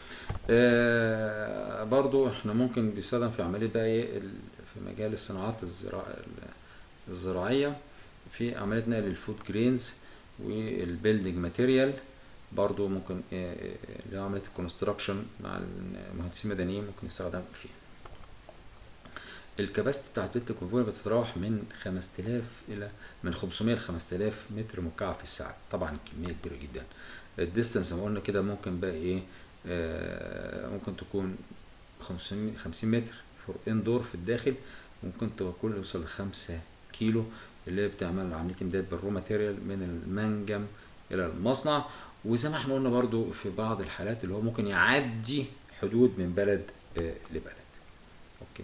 آه، برضو احنا ممكن بيستخدم في عملية بقى ايه ال- في مجال الصناعات الزراع الزراعية في عملية نقل الفود جرينز والبيلدينج ماتيريال برضو ممكن آه، آه، اللي هو عملية الكونستراكشن مع المهندسين المدنيين ممكن يستخدم فيها الكباستي بتاعت بيت الكونفوير بتتراوح من 5000 الى من 500 ل 5000 متر مكعب في الساعه طبعا كميه كبيره جدا الديستنس زي ما قلنا كده ممكن بقى ايه آه ممكن تكون 50 50 متر فور اندور في الداخل ممكن تكون يوصل ل 5 كيلو اللي هي بتعمل عمليه امداد بالرو ماتيريال من المنجم الى المصنع وزي ما احنا قلنا برضو في بعض الحالات اللي هو ممكن يعدي حدود من بلد آه لبلد اوكي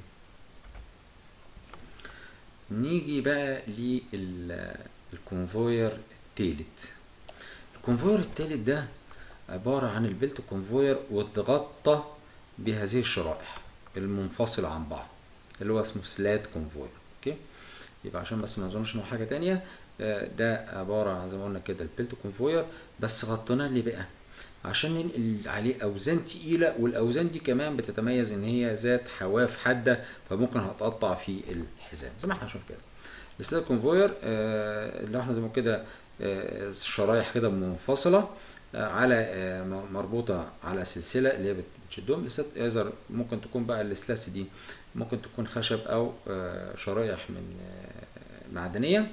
نيجي بقى للكونفوير التالت الكونفوير التالت ده عبارة عن البلت كونفوير واتغطى بهذه الشرائح المنفصلة عن بعض اللي هو اسمه سلات كونفوير اوكي يبقى عشان بس ما نظنش انه حاجة تانية آه، ده عبارة عن زي ما قلنا كده البلت كونفوير بس غطيناه ليه بقى؟ عشان ننقل عليه اوزان تقيله والاوزان دي كمان بتتميز ان هي ذات حواف حاده فممكن هتقطع في الحزام زي ما احنا هنشوف كده السلاب كونفوير آه، اللي احنا زي ما كده آه، شرايح كده منفصله آه، على آه، م- مربوطه على سلسله اللي هي بتشدهم الست ايزر ممكن تكون بقى السلاس دي ممكن تكون خشب او آه، شرايح من آه، معدنيه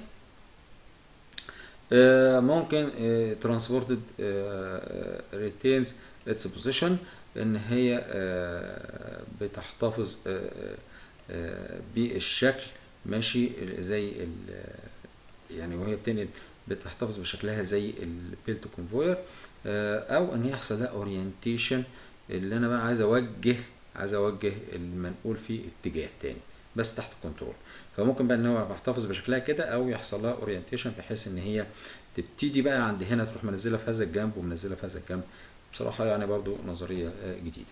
آه، ممكن ترانسبورتد ريتينز اتس بوزيشن ان هي آه، بتحتفظ آه، آه، بالشكل ماشي زي ال- يعني وهي بتنقل بتحتفظ بشكلها زي البيلت كونفوير او ان هي يحصل لها اورينتيشن اللي انا بقى عايز اوجه عايز اوجه المنقول في اتجاه تاني بس تحت الكنترول فممكن بقى ان هو بحتفظ بشكلها كده او يحصل لها اورينتيشن بحيث ان هي تبتدي بقى عند هنا تروح منزلها في هذا الجنب ومنزلها في هذا الجنب بصراحه يعني برضو نظريه جديده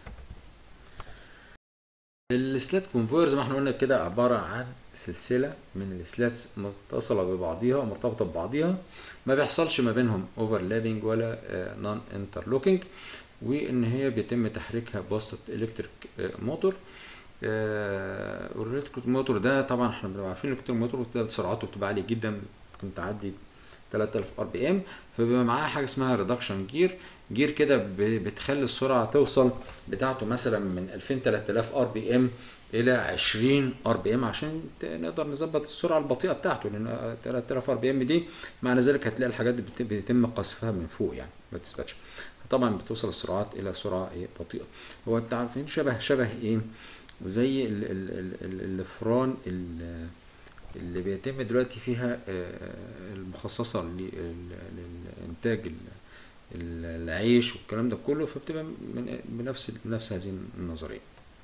السلات كونفوير زي ما احنا قلنا كده عباره عن سلسله من السلاتس متصله ببعضيها ومرتبطه ببعضيها ما بيحصلش ما بينهم اوفرلابنج ولا نون انترلوكينج وان هي بيتم تحريكها بواسطه الكتريك موتور والالكتريك موتور ده طبعا احنا بنبقى عارفين الالكتريك موتور ده سرعته بتبقى عاليه جدا ممكن تعدي 3000 ار بي ام فبيبقى معاه حاجه اسمها ريدكشن جير جير كده بتخلي السرعه توصل بتاعته مثلا من 2000 3000 ار بي ام الى 20 ار بي ام عشان نقدر نظبط السرعه البطيئه بتاعته لان 3000 ار بي ام دي معنى ذلك هتلاقي الحاجات دي بيتم قصفها من فوق يعني ما تثبتش طبعا بتوصل السرعات الى سرعه بطيئه هو انت عارفين شبه شبه ايه زي الفران اللي بيتم دلوقتي فيها المخصصه لانتاج العيش والكلام ده كله فبتبقى من بنفس بنفس هذه النظريه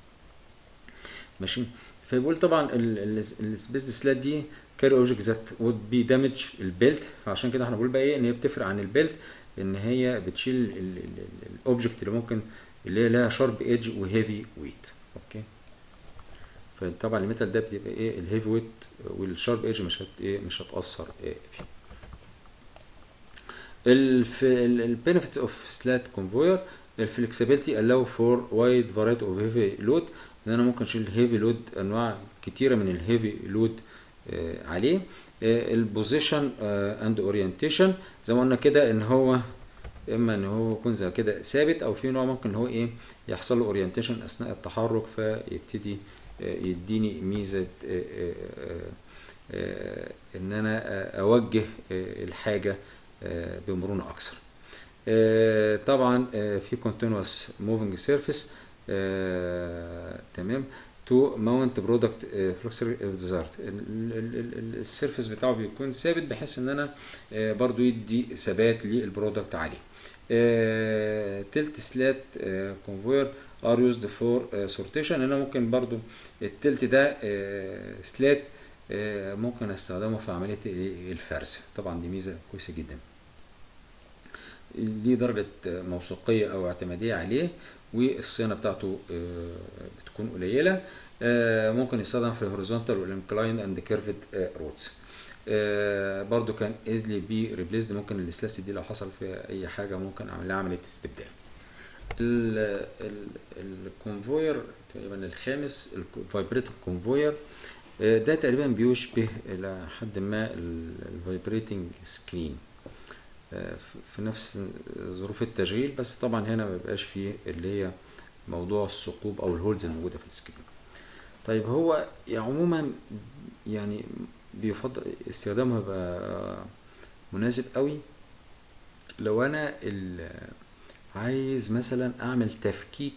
ماشي فبيقول طبعا السبيس سلات دي كاري اوبجكت ذات وود بي دامج البيلت فعشان كده احنا بنقول بقى ايه ان هي بتفرق عن البيلت ان هي بتشيل الاوبجكت اللي ممكن اللي هي لها شارب ايدج وهيفي ويت اوكي فطبعا الميتال ده بتبقى ايه الهيفي ويت والشارب ايدج مش هت ايه مش هتاثر إيه فيه البينفيت اوف سلات كونفوير الفلكسبيليتي allow for wide variety of heavy load ان انا ممكن اشيل هيفي لود انواع كتيره من الهيفي لود آه عليه البوزيشن اند اورينتيشن زي ما قلنا كده ان هو اما ان هو يكون زي كده ثابت او في نوع ممكن هو ايه يحصل له اورينتيشن اثناء التحرك فيبتدي آه يديني ميزه آه ان انا اوجه الحاجه بمرونه اكثر طبعا في continuous moving surface تمام تو ماونت برودكت فلوكسر ديزايرد السيرفيس بتاعه بيكون ثابت بحيث ان انا برضو يدي ثبات للبرودكت عليه تلت سلات كونفوير ار يوزد فور سورتيشن انا ممكن برضو التلت ده سلات ممكن استخدمه في عمليه الفرز طبعا دي ميزه كويسه جدا ليه درجه موثوقيه او اعتماديه عليه والصيانه بتاعته بتكون قليله ممكن يستخدم في الهوريزونتال والانكلاين اند كيرفد رودز برضو كان ايزلي بي ريبليسد ممكن السلاس دي لو حصل فيها اي حاجه ممكن اعمل لها عمليه استبدال الكونفوير تقريبا الخامس الفايبريتنج كونفوير ده تقريبا بيشبه الى حد ما الفايبريتنج سكرين في نفس ظروف التشغيل بس طبعا هنا ما بيبقاش فيه اللي هي موضوع الثقوب او الهولز الموجوده في السكرين طيب هو يعني عموما يعني بيفضل استخدامها بقى مناسب قوي لو انا عايز مثلا اعمل تفكيك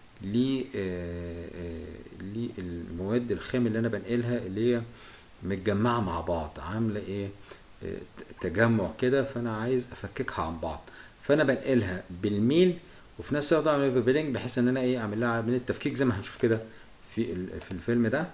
للمواد الخام اللي انا بنقلها اللي هي متجمعه مع بعض عامله ايه تجمع كده فانا عايز افككها عن بعض فانا بنقلها بالميل وفي نفس الوقت اعمل فيبرينج بحيث ان انا ايه اعمل لها عمليه تفكيك زي ما هنشوف كده في في الفيلم ده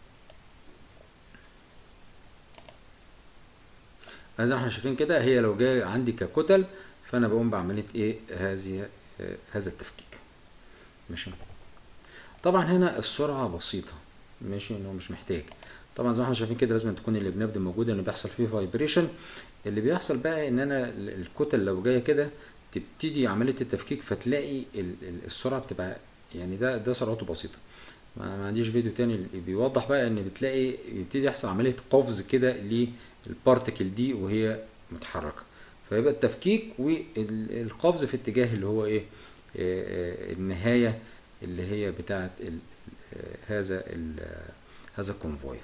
زي ما احنا شايفين كده هي لو جايه عندي ككتل فانا بقوم بعمليه ايه هذه هذا التفكيك ماشي طبعا هنا السرعه بسيطه ماشي ان هو مش محتاج طبعا زي ما احنا شايفين كده لازم تكون الجناب دي موجوده ان بيحصل فيه فايبريشن اللي بيحصل بقى ان انا الكتل لو جايه كده تبتدي عمليه التفكيك فتلاقي السرعه بتبقى يعني ده ده سرعته بسيطه ما عنديش فيديو تاني بيوضح بقى ان بتلاقي يبتدي يحصل عمليه قفز كده للبارتكل دي وهي متحركه فيبقى التفكيك والقفز في اتجاه اللي هو ايه النهايه اللي هي بتاعه هذا هذا الكونفوير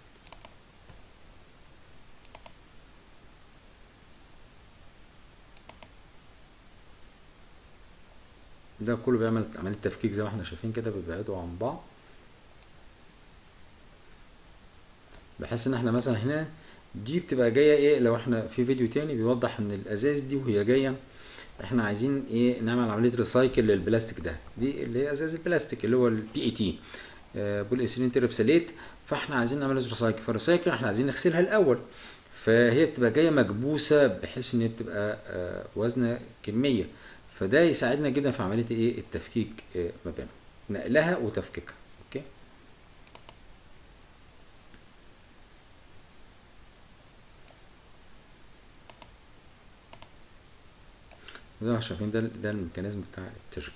ده كله بيعمل عملية تفكيك زي ما احنا شايفين كده بيبعدوا عن بعض بحيث ان احنا مثلا هنا دي بتبقى جايه ايه لو احنا في فيديو تاني بيوضح ان الازاز دي وهي جايه احنا عايزين ايه نعمل عمليه ريسايكل للبلاستيك ده دي اللي هي ازاز البلاستيك اللي هو البي اي تي بول ايثيلين تريبساليت فاحنا عايزين نعمل ريسايكل فالريسايكل احنا عايزين نغسلها الاول فهي بتبقى جايه مكبوسه بحيث ان هي بتبقى آه، وزن كميه فده يساعدنا جدا في عمليه ايه التفكيك آه، ما بينهم نقلها وتفكيكها اوكي زي ما شايفين ده ده الميكانيزم بتاع التشغيل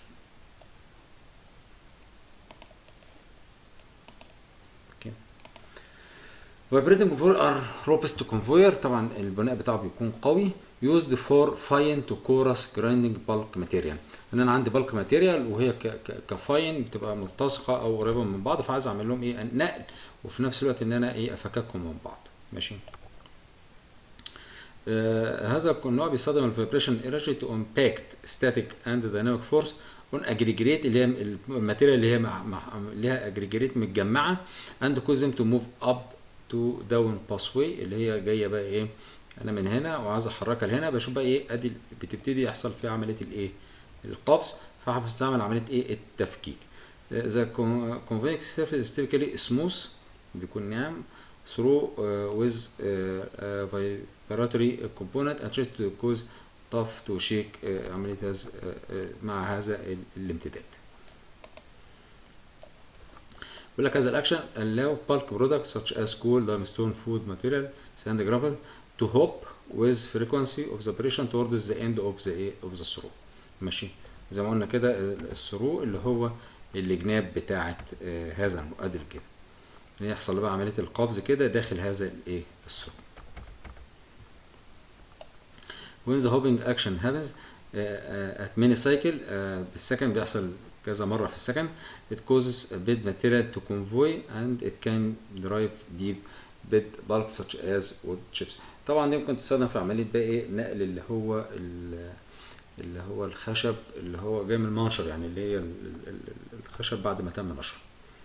اوكي vibrating conveyor are robust conveyor طبعا البناء بتاعه بيكون قوي used for fine to coarse grinding bulk material ان انا عندي bulk material وهي ك ك كفاين بتبقى ملتصقه او قريبه من بعض فعايز اعمل لهم ايه نقل وفي نفس الوقت ان انا ايه افككهم من بعض ماشي آه هذا النوع بيستخدم الفيبريشن انرجي تو امباكت ستاتيك اند دايناميك فورس اون اجريجريت اللي هي الماتيريال اللي هي مع مع ليها اجريجريت متجمعه اند كوز تو موف اب تو داون باسوي اللي هي جايه بقى ايه انا من هنا وعايز احركها لهنا بشوف بقى ايه ادي بتبتدي يحصل فيها عمليه الايه القفز فبستعمل عمليه ايه التفكيك ذا convex surface is typically smooth بيكون ناعم through uh, with uh, uh, vibratory component and just to cause tough to shake uh, عملية هذا uh, uh, مع هذا ال- الامتداد. بيقول لك هذا الاكشن allow bulk products such as coal, limestone, food material, sand, gravel to hop with frequency of separation towards the end of the of the throw. ماشي زي ما قلنا كده الثرو اللي هو الجناب بتاعة آه، هذا المؤدل كده ان يحصل بقى عمليه القفز كده داخل هذا الايه الثرو when the hopping action happens uh, uh, at many cycle uh, بالسكن بيحصل كذا مره في السكن it causes a bed material to convoy and it can drive deep bed bulk such as wood chips طبعا دي ممكن تستخدم في عمليه بقى ايه نقل اللي هو ال- اللي هو الخشب اللي هو جاي من المنشر يعني اللي هي ال- ال- ال- الخشب بعد ما تم نشره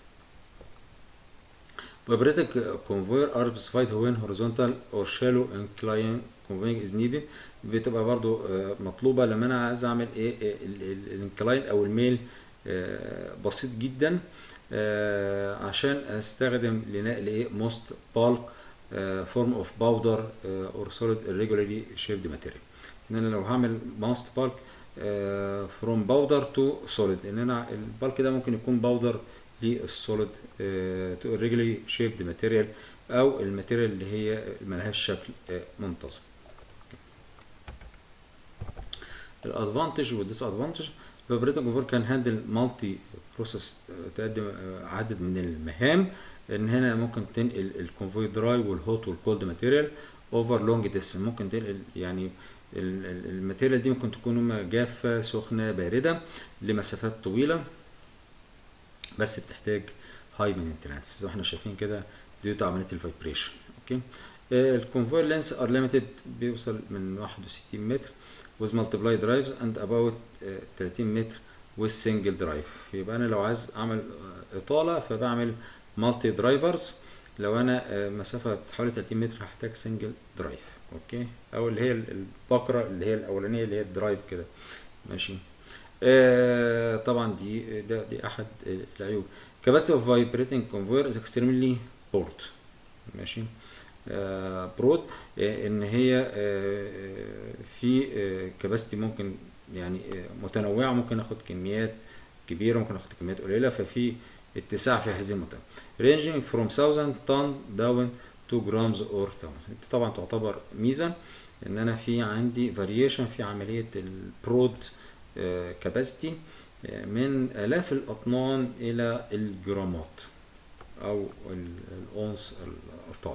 Vibrating conveyor are specified when horizontal or shallow incline conveying is needed بتبقى برضو آه، مطلوبة لما أنا عايز أعمل إيه الانكلاين أو الميل آه، بسيط جدا آه، عشان أستخدم لنقل إيه most bulk آه، form of powder آه، or solid irregularly shaped material إن أنا لو هعمل most bulk آه، from powder to solid إن أنا البالك ده ممكن يكون powder للسوليد تو irregularly shaped material او الماتيريال اللي هي ملهاش شكل آه، منتظم الادفانتج والديس ادفانتج الفيبريتنج اوفر كان هاندل مالتي بروسيس تقدم آه، عدد من المهام ان هنا ممكن تنقل الكونفوي دراي والهوت والكولد ماتيريال اوفر لونج ديستنس ممكن تنقل يعني ال- ال- الماتيريال دي ممكن تكون إما جافه سخنه بارده لمسافات طويله بس بتحتاج هاي مينتنانس زي ما احنا شايفين كده ديو تو عمليه الفايبريشن اوكي الكونفوير لينس ار ليميتد بيوصل من 61 متر with multiply drives and about آه، 30 متر with single drive يبقى انا لو عايز اعمل آه، اطاله فبعمل مالتي درايفرز لو انا آه، مسافه حوالي 30 متر هحتاج سنجل درايف اوكي او اللي هي البقره اللي هي الاولانيه اللي هي الدرايف كده ماشي آه طبعا دي ده دي احد العيوب capacity of vibrating conveyor is extremely broad ماشي آه برود آه ان هي آه في كباستي ممكن يعني آه متنوعه ممكن اخد كميات كبيره ممكن اخد كميات قليله ففي اتساع في هذه المنطقه ranging from 1000 طن down 2 grams or ton دي طبعا تعتبر ميزه ان انا في عندي فاريشن في عمليه البرود كاباسيتي من آلاف الأطنان إلى الجرامات أو ال- الأونس الأبطال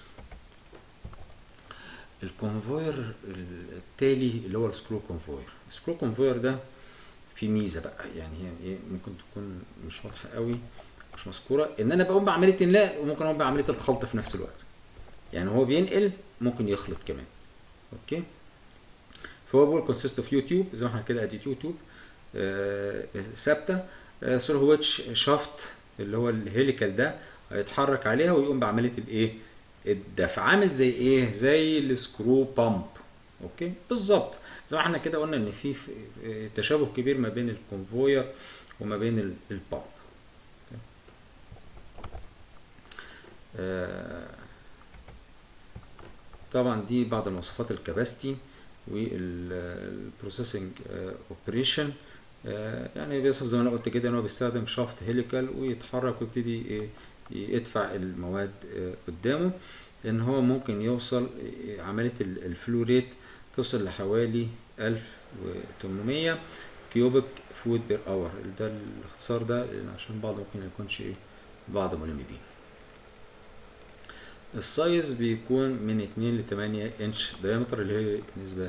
الكونفوير التالي اللي هو السكرو كونفوير السكرو كونفوير ده في ميزة بقى يعني هي إيه ممكن تكون مش واضحة قوي مش مذكورة إن أنا بقوم بعملية النقل وممكن أقوم بعملية الخلط في نفس الوقت يعني هو بينقل ممكن يخلط كمان أوكي فهو بيقول consist of يوتيوب زي ما احنا كده ادي يوتيوب آه، ثابته ثرو ويتش شافت اللي هو الهيليكال ده هيتحرك عليها ويقوم بعمليه الايه الدفع عامل زي ايه زي السكرو بامب اوكي بالظبط زي ما احنا كده قلنا ان في في تشابه كبير ما بين الكونفوير وما بين ال- البامب آه، طبعا دي بعض المواصفات الكباستي والبروسيسنج اوبريشن يعني بيصف زي ما انا قلت كده ان هو بيستخدم شافت هيليكال ويتحرك ويبتدي إيه، يدفع المواد آه، قدامه لان هو ممكن يوصل آه، عمليه ال- الفلو ريت توصل لحوالي 1800 كيوبيك فود بير اور ده الاختصار ده لأن عشان بعض ممكن ما يكونش ايه بعض ملم بيه السايز بيكون من 2 ل 8 انش دايمتر اللي هي بالنسبه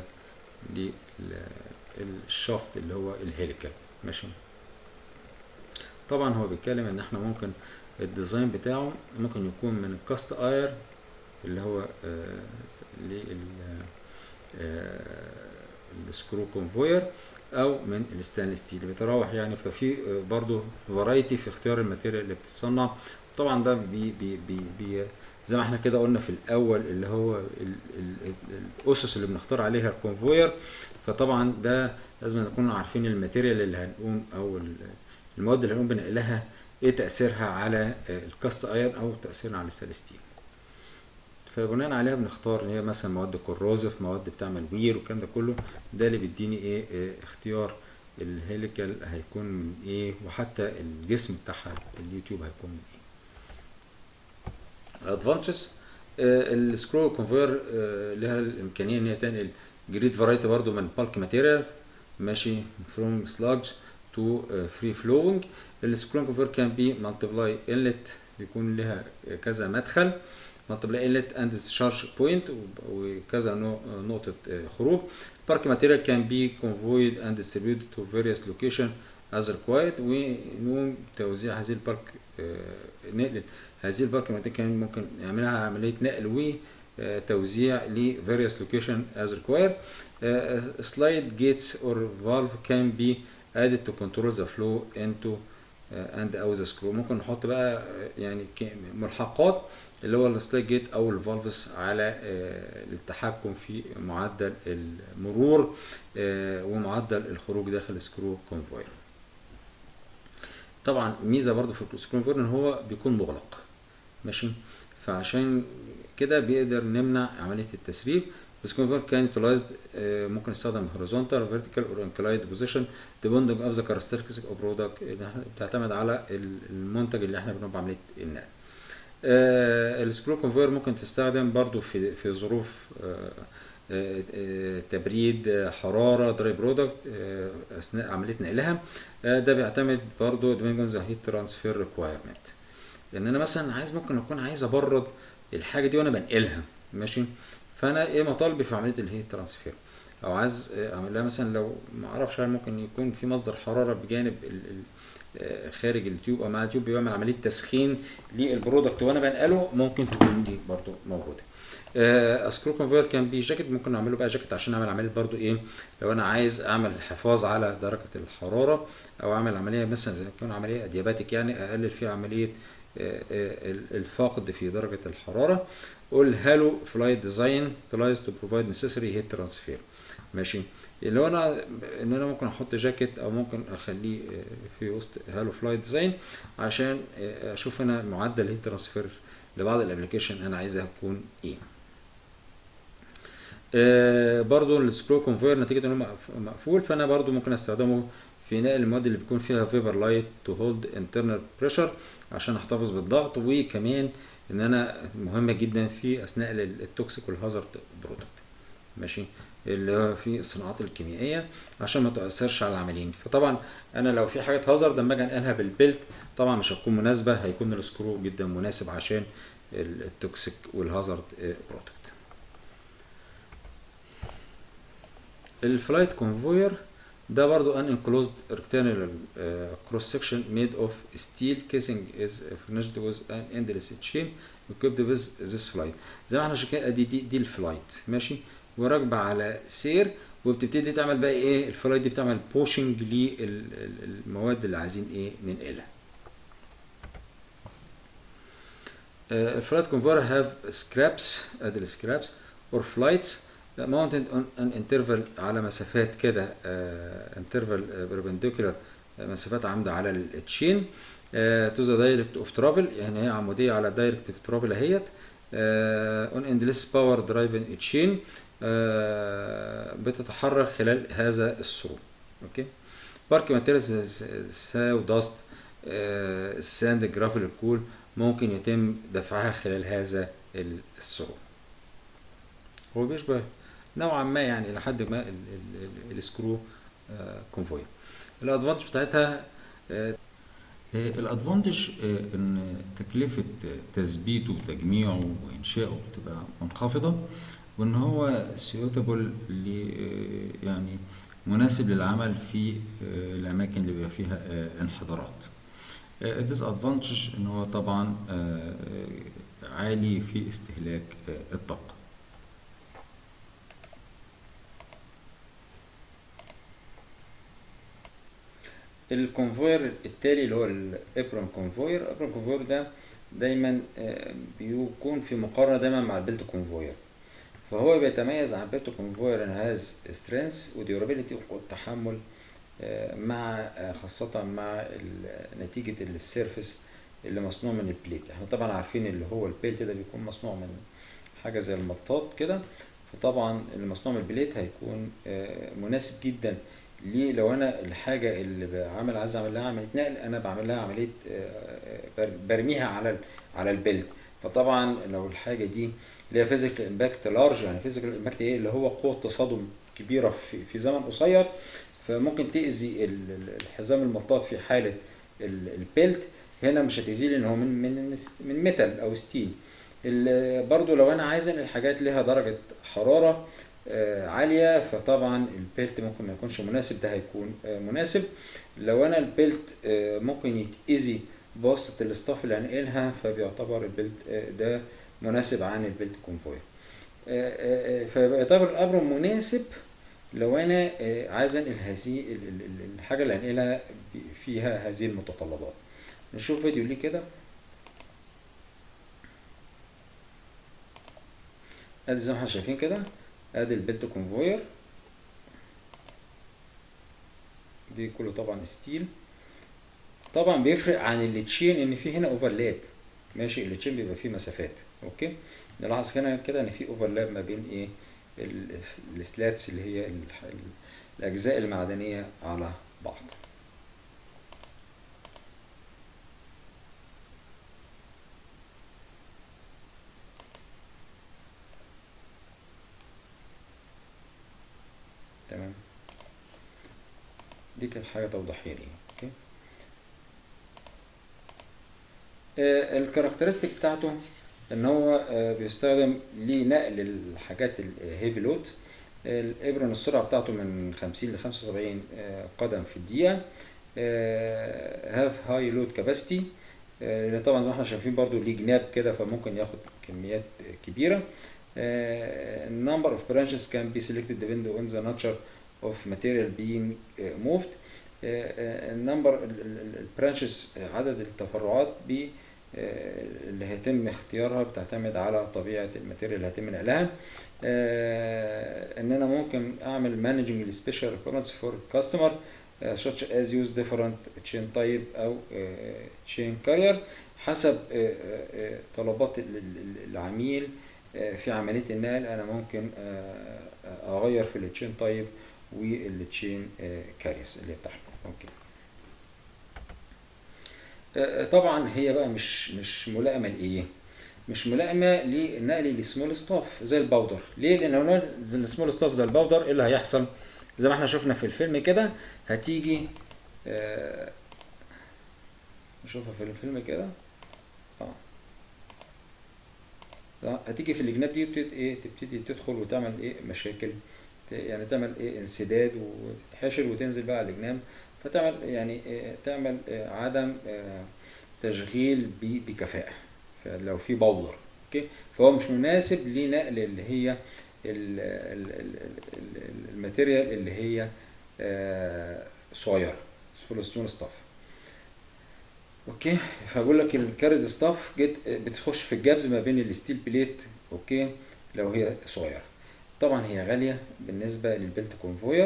للشافت اللي هو الهيليكال ماشي طبعا هو بيتكلم ان احنا ممكن الديزاين بتاعه ممكن يكون من الكاست اير اللي هو آه لل آه السكرو كونفوير او من الستانلس ستيل بيتراوح يعني ففي آه، برضو فرايتي في اختيار الماتيريال اللي بتتصنع طبعا ده بي بي بي بي زي ما احنا كده قلنا في الاول اللي هو ال ال ال الاسس اللي بنختار عليها الكونفوير فطبعا ده لازم نكون عارفين الماتيريال اللي هنقوم او ال- المواد اللي هنقوم بنقلها ايه تاثيرها على آه، الكاست ايرن او تاثيرها على الستانلس ستيل فبناء عليها بنختار ان هي مثلا مواد كوروزف مواد بتعمل وير والكلام ده كله ده اللي بيديني ايه آه، اختيار الهيليكال هيكون من ايه وحتى الجسم بتاعها اليوتيوب هيكون من ايه ادفانتجز السكرو كونفير لها الامكانيه ان هي تنقل جريد فرايتي برضو من بالك ماتيريال ماشي فروم سلاج تو فري فلوينج السكرو كونفير كان بي مالتيبلاي انلت بيكون لها كذا مدخل مالتيبلاي انلت اند discharge بوينت وكذا نو- نقطه آه، خروج Park material can be convoyed and distributed to various location as required ونقوم توزيع هذه البارك آه، نقل هذه البارك material كان ممكن يعملها عملية نقل وتوزيع ل various location as required آه، slide gates or valve can be added to control the flow into آه، and out the screw ممكن نحط بقى آه، يعني ك- ملحقات اللي هو السلايد جيت او الفالفز على آه، التحكم في معدل المرور آه، ومعدل الخروج داخل السكرو كونفوير طبعا ميزه برضو في السكرو كونفوير ان هو بيكون مغلق ماشي فعشان كده بيقدر نمنع عمليه التسريب السكرو كونفوير كان يوتيلايزد ممكن يستخدم هوريزونتال فيرتيكال اور انكلايد بوزيشن ديبندنج اوف ذا كاركترستكس اوف برودكت بتعتمد على المنتج اللي احنا بنقوم بعمليه النقل آه، السكرو كونفير ممكن تستخدم برضو في في ظروف آه، آه، آه، تبريد آه، حراره دراي برودكت اثناء عمليه نقلها آه، ده بيعتمد برضو depending on the heat transfer requirement لان انا مثلا عايز ممكن اكون عايز ابرد الحاجه دي وانا بنقلها ماشي فانا ايه مطالبي في عمليه الهيت ترانسفير او عايز آه، اعمل لها مثلا لو ما اعرفش هل ممكن يكون في مصدر حراره بجانب ال ال آه، خارج التيوب او مع التيوب بيعمل عمليه تسخين للبرودكت وانا بنقله ممكن تكون دي برضو موجوده آه، سكرو كونفير كان بي جاكيت ممكن نعمله بقى جاكيت عشان اعمل عمليه برضو ايه لو انا عايز اعمل حفاظ على درجه الحراره او اعمل عمليه مثلا زي ما تكون عمليه ادياباتيك يعني اقلل فيها عمليه آه، آه، ال- الفقد في درجه الحراره والهالو فلايت ديزاين تلايز تو بروفايد نيسيسري هيت ترانسفير ماشي اللي هو انا ان انا ممكن احط جاكيت او ممكن اخليه آه، في وسط هالو فلايت ديزاين عشان آه، اشوف انا معدل هيت ترانسفير لبعض الابلكيشن انا عايزها تكون ايه آه، برضو السكرو كونفير نتيجه انه مقف- مقفول فانا برضو ممكن استخدمه في نقل المواد اللي بيكون فيها فيبر لايت تو هولد انترنال بريشر عشان احتفظ بالضغط وكمان ان انا مهمه جدا في اثناء ال- التوكسيك والهازارد برودكت ماشي اللي هو في الصناعات الكيميائيه عشان ما تاثرش على العاملين فطبعا انا لو في حاجات هازارد لما اجي انقلها بالبلت طبعا مش هتكون مناسبه هيكون السكرو جدا مناسب عشان ال- التوكسيك والهازارد برودكت الفلايت كونفوير ده برضو ان enclosed rectangular uh, cross section made of steel casing is furnished with an endless chain equipped with this flight زي ما احنا شايفين ادي دي دي الفلايت ماشي وراكبه على سير وبتبتدي تعمل بقى ايه الفلايت دي بتعمل بوشنج للمواد اللي عايزين ايه ننقلها الفلايت كونفوير هاف سكرابس ادي السكرابس اور فلايتس mounted on an interval على مسافات كده انترفال perpendicular مسافات عامده على التشين تو ذا دايركت اوف ترافل يعني هي عموديه على دايركت اوف ترافل اهيت اون اندلس باور درايفن تشين بتتحرك خلال هذا السرور اوكي بارك ماتيريالز ساو داست الساند جرافل الكول ممكن يتم دفعها خلال هذا السرور هو بيشبه نوعا ما يعني الى حد ما السكرو كونفوير الادفانتج بتاعتها الادفانتج ان تكلفه تثبيته وتجميعه وانشائه بتبقى منخفضه وان هو سيوتابل يعني مناسب للعمل في الاماكن اللي بيبقى فيها انحدارات الديس ادفانتج ان هو طبعا عالي في استهلاك الطاقه الكونفوير التالي اللي هو الابرون كونفوير الابرون كونفوير ده دايما بيكون في مقارنه دايما مع البيلت كونفوير فهو بيتميز عن البيلت كونفوير ان هاز سترينث وديورابيلتي والتحمل مع خاصة مع نتيجة السيرفس اللي مصنوع من البليت احنا طبعا عارفين اللي هو البليت ده بيكون مصنوع من حاجة زي المطاط كده فطبعا اللي مصنوع من البليت هيكون مناسب جدا ليه لو انا الحاجه اللي بعمل عايز اعمل لها عمليه نقل انا بعمل لها عمليه برميها على على البلد فطبعا لو الحاجه دي اللي هي فيزيكال امباكت لارج يعني فيزيكال امباكت ايه اللي هو قوه تصادم كبيره في في زمن قصير فممكن تاذي الحزام المطاط في حاله البلت هنا مش هتاذيه لان هو من من من ميتال او ستيل برضو لو انا عايز الحاجات لها درجه حراره عاليه فطبعا البيلت ممكن ما يكونش مناسب ده هيكون مناسب لو انا البيلت ممكن يتاذي بواسطه الاستاف اللي هنقلها فبيعتبر البيلت ده مناسب عن البيلت كونفوير فيعتبر الامر مناسب لو انا عايز انقل هذه الحاجه اللي هنقلها فيها هذه المتطلبات نشوف فيديو ليه كده ادي زي ما احنا شايفين كده ادي البيلت كونفوير دي كله طبعا ستيل طبعا بيفرق عن التشين ان في هنا اوفرلاب ماشي التشين بيبقى فيه مسافات اوكي نلاحظ هنا كده ان في اوفرلاب ما بين ايه السلاتس اللي هي الاجزاء المعدنيه على بعض تمام دي كانت حاجه توضيحيه ليه اوكي آه الكاركترستيك بتاعته ان هو آه بيستخدم لنقل الحاجات الهيفي لود الابرن السرعه بتاعته من 50 ل 75 آه قدم في الدقيقه هاف هاي لود كاباسيتي لان طبعا زي ما احنا شايفين برضو ليه جناب كده فممكن ياخد كميات كبيره number of branches can be selected depending on the nature of material being moved النمبر البرانشز عدد التفرعات ب اللي هيتم اختيارها بتعتمد على طبيعه الماتيريال اللي هيتم نقلها ان انا ممكن اعمل مانجنج السبيشال ريكويرمنتس فور كاستمر such as use different chain type او chain carrier حسب طلبات العميل في عمليه النقل انا ممكن اغير في التشين تايب والتشين كاريس اللي تحت اوكي طبعا هي بقى مش مش ملائمه لايه مش ملائمه للنقل لسمول ستاف زي الباودر ليه لان لو نقل السمول ستاف زي الباودر ايه اللي هيحصل زي ما احنا شفنا في الفيلم كده هتيجي آه نشوفها في الفيلم كده اه هتيجي في الجناب دي بتبتدي ايه تبتدي تدخل وتعمل ايه مشاكل يعني تعمل ايه انسداد وتتحشر وتنزل بقى على الجناب فتعمل يعني إيه تعمل إيه عدم إيه تشغيل بكفاءة لو في باودر اوكي فهو مش مناسب لنقل اللي هي الماتيريال اللي هي صغيره فلوستون ستاف اوكي فبقول لك الكارد ستاف جت بتخش في الجابز ما بين الستيل بليت اوكي لو هي صغيره طبعا هي غاليه بالنسبه للبيلت كونفوير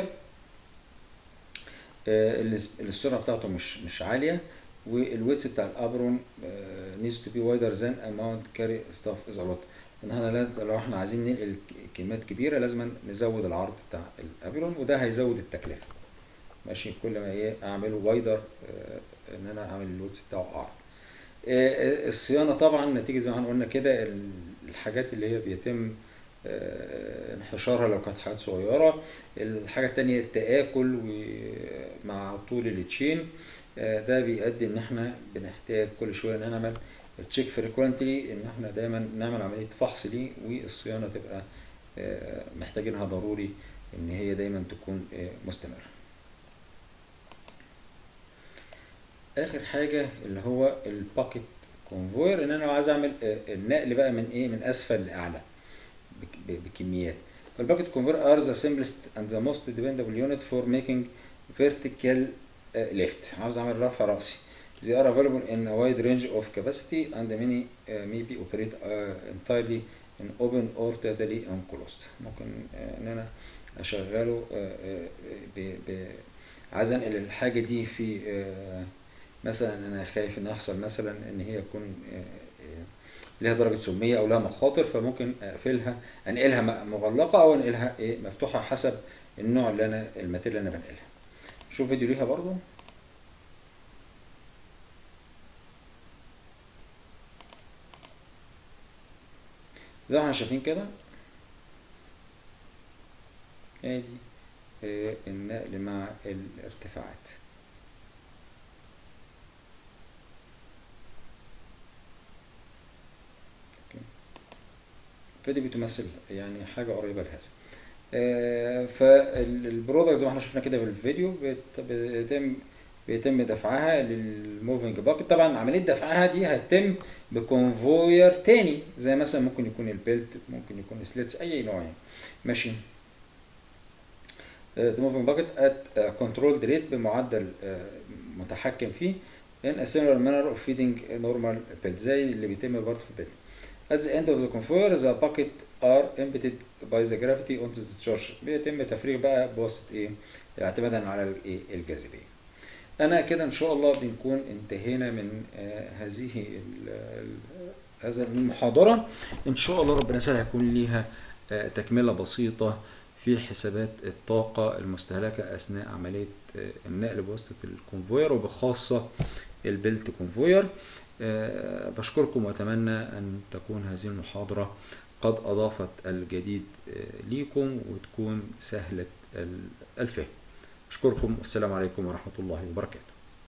السرعه بتاعته مش مش عاليه والويتس بتاع الابرون نيز تو بي وايدر ذان اماونت كاري ستاف از الوت ان احنا لازم لو احنا عايزين ننقل كميات كبيره لازم نزود العرض بتاع الابرون وده هيزود التكلفه ماشي كل ما ايه اعمله وايدر ان انا اعمل الويتس بتاعه اعرض الصيانه طبعا نتيجه زي ما احنا قلنا كده الحاجات اللي هي بيتم انحشارها لو كانت حاجات صغيره الحاجه التانية التآكل ومع طول التشين ده بيؤدي ان احنا بنحتاج كل شويه ان نعمل تشيك فريكوينتلي ان احنا دايما نعمل عمليه فحص ليه والصيانه تبقى محتاجينها ضروري ان هي دايما تكون مستمره اخر حاجه اللي هو الباكيت كونفوير ان انا لو عايز اعمل النقل بقى من ايه من اسفل لاعلى بكميات فالباكيت كونفوير ار ذا simplest and the most dependable unit for making vertical lift عاوز اعمل رفع راسي they are available in a wide range of capacity and many uh, may be operate uh, entirely in open or totally enclosed ممكن uh, ان انا اشغله uh, ب ب عايز انقل الحاجه دي في uh, مثلا انا خايف ان يحصل مثلا ان هي تكون لها درجه سميه او لها مخاطر فممكن اقفلها انقلها مغلقه او انقلها ايه مفتوحه حسب النوع اللي انا الماتيريال اللي انا بنقلها شوف فيديو ليها برضو زي ما احنا شايفين كده ادي النقل مع الارتفاعات فدي بتمثل يعني حاجه قريبه لهذا آه فالبرودكت زي ما احنا شفنا كده في الفيديو بيتم بيتم دفعها للموفينج باكت طبعا عمليه دفعها دي هتتم بكونفوير تاني زي مثلا ممكن يكون البيلت ممكن يكون سليتس اي نوع يعني ماشي the moving bucket at a controlled rate بمعدل uh, متحكم فيه in a similar manner of feeding normal build زي اللي بيتم برضه في البيلت At the end of the conveyor the bucket are emptied by the gravity onto the charge بيتم تفريغ بقى بواسطة ايه اعتمادا على الايه الجاذبية انا كده ان شاء الله بنكون انتهينا من آه هذه هذا المحاضرة ان شاء الله ربنا يسهل هيكون ليها آه تكملة بسيطة في حسابات الطاقة المستهلكة أثناء عملية آه النقل بواسطة الكونفوير وبخاصة البلت كونفوير أه بشكركم وأتمنى أن تكون هذه المحاضرة قد أضافت الجديد أه ليكم وتكون سهلة الفهم أشكركم والسلام عليكم ورحمة الله وبركاته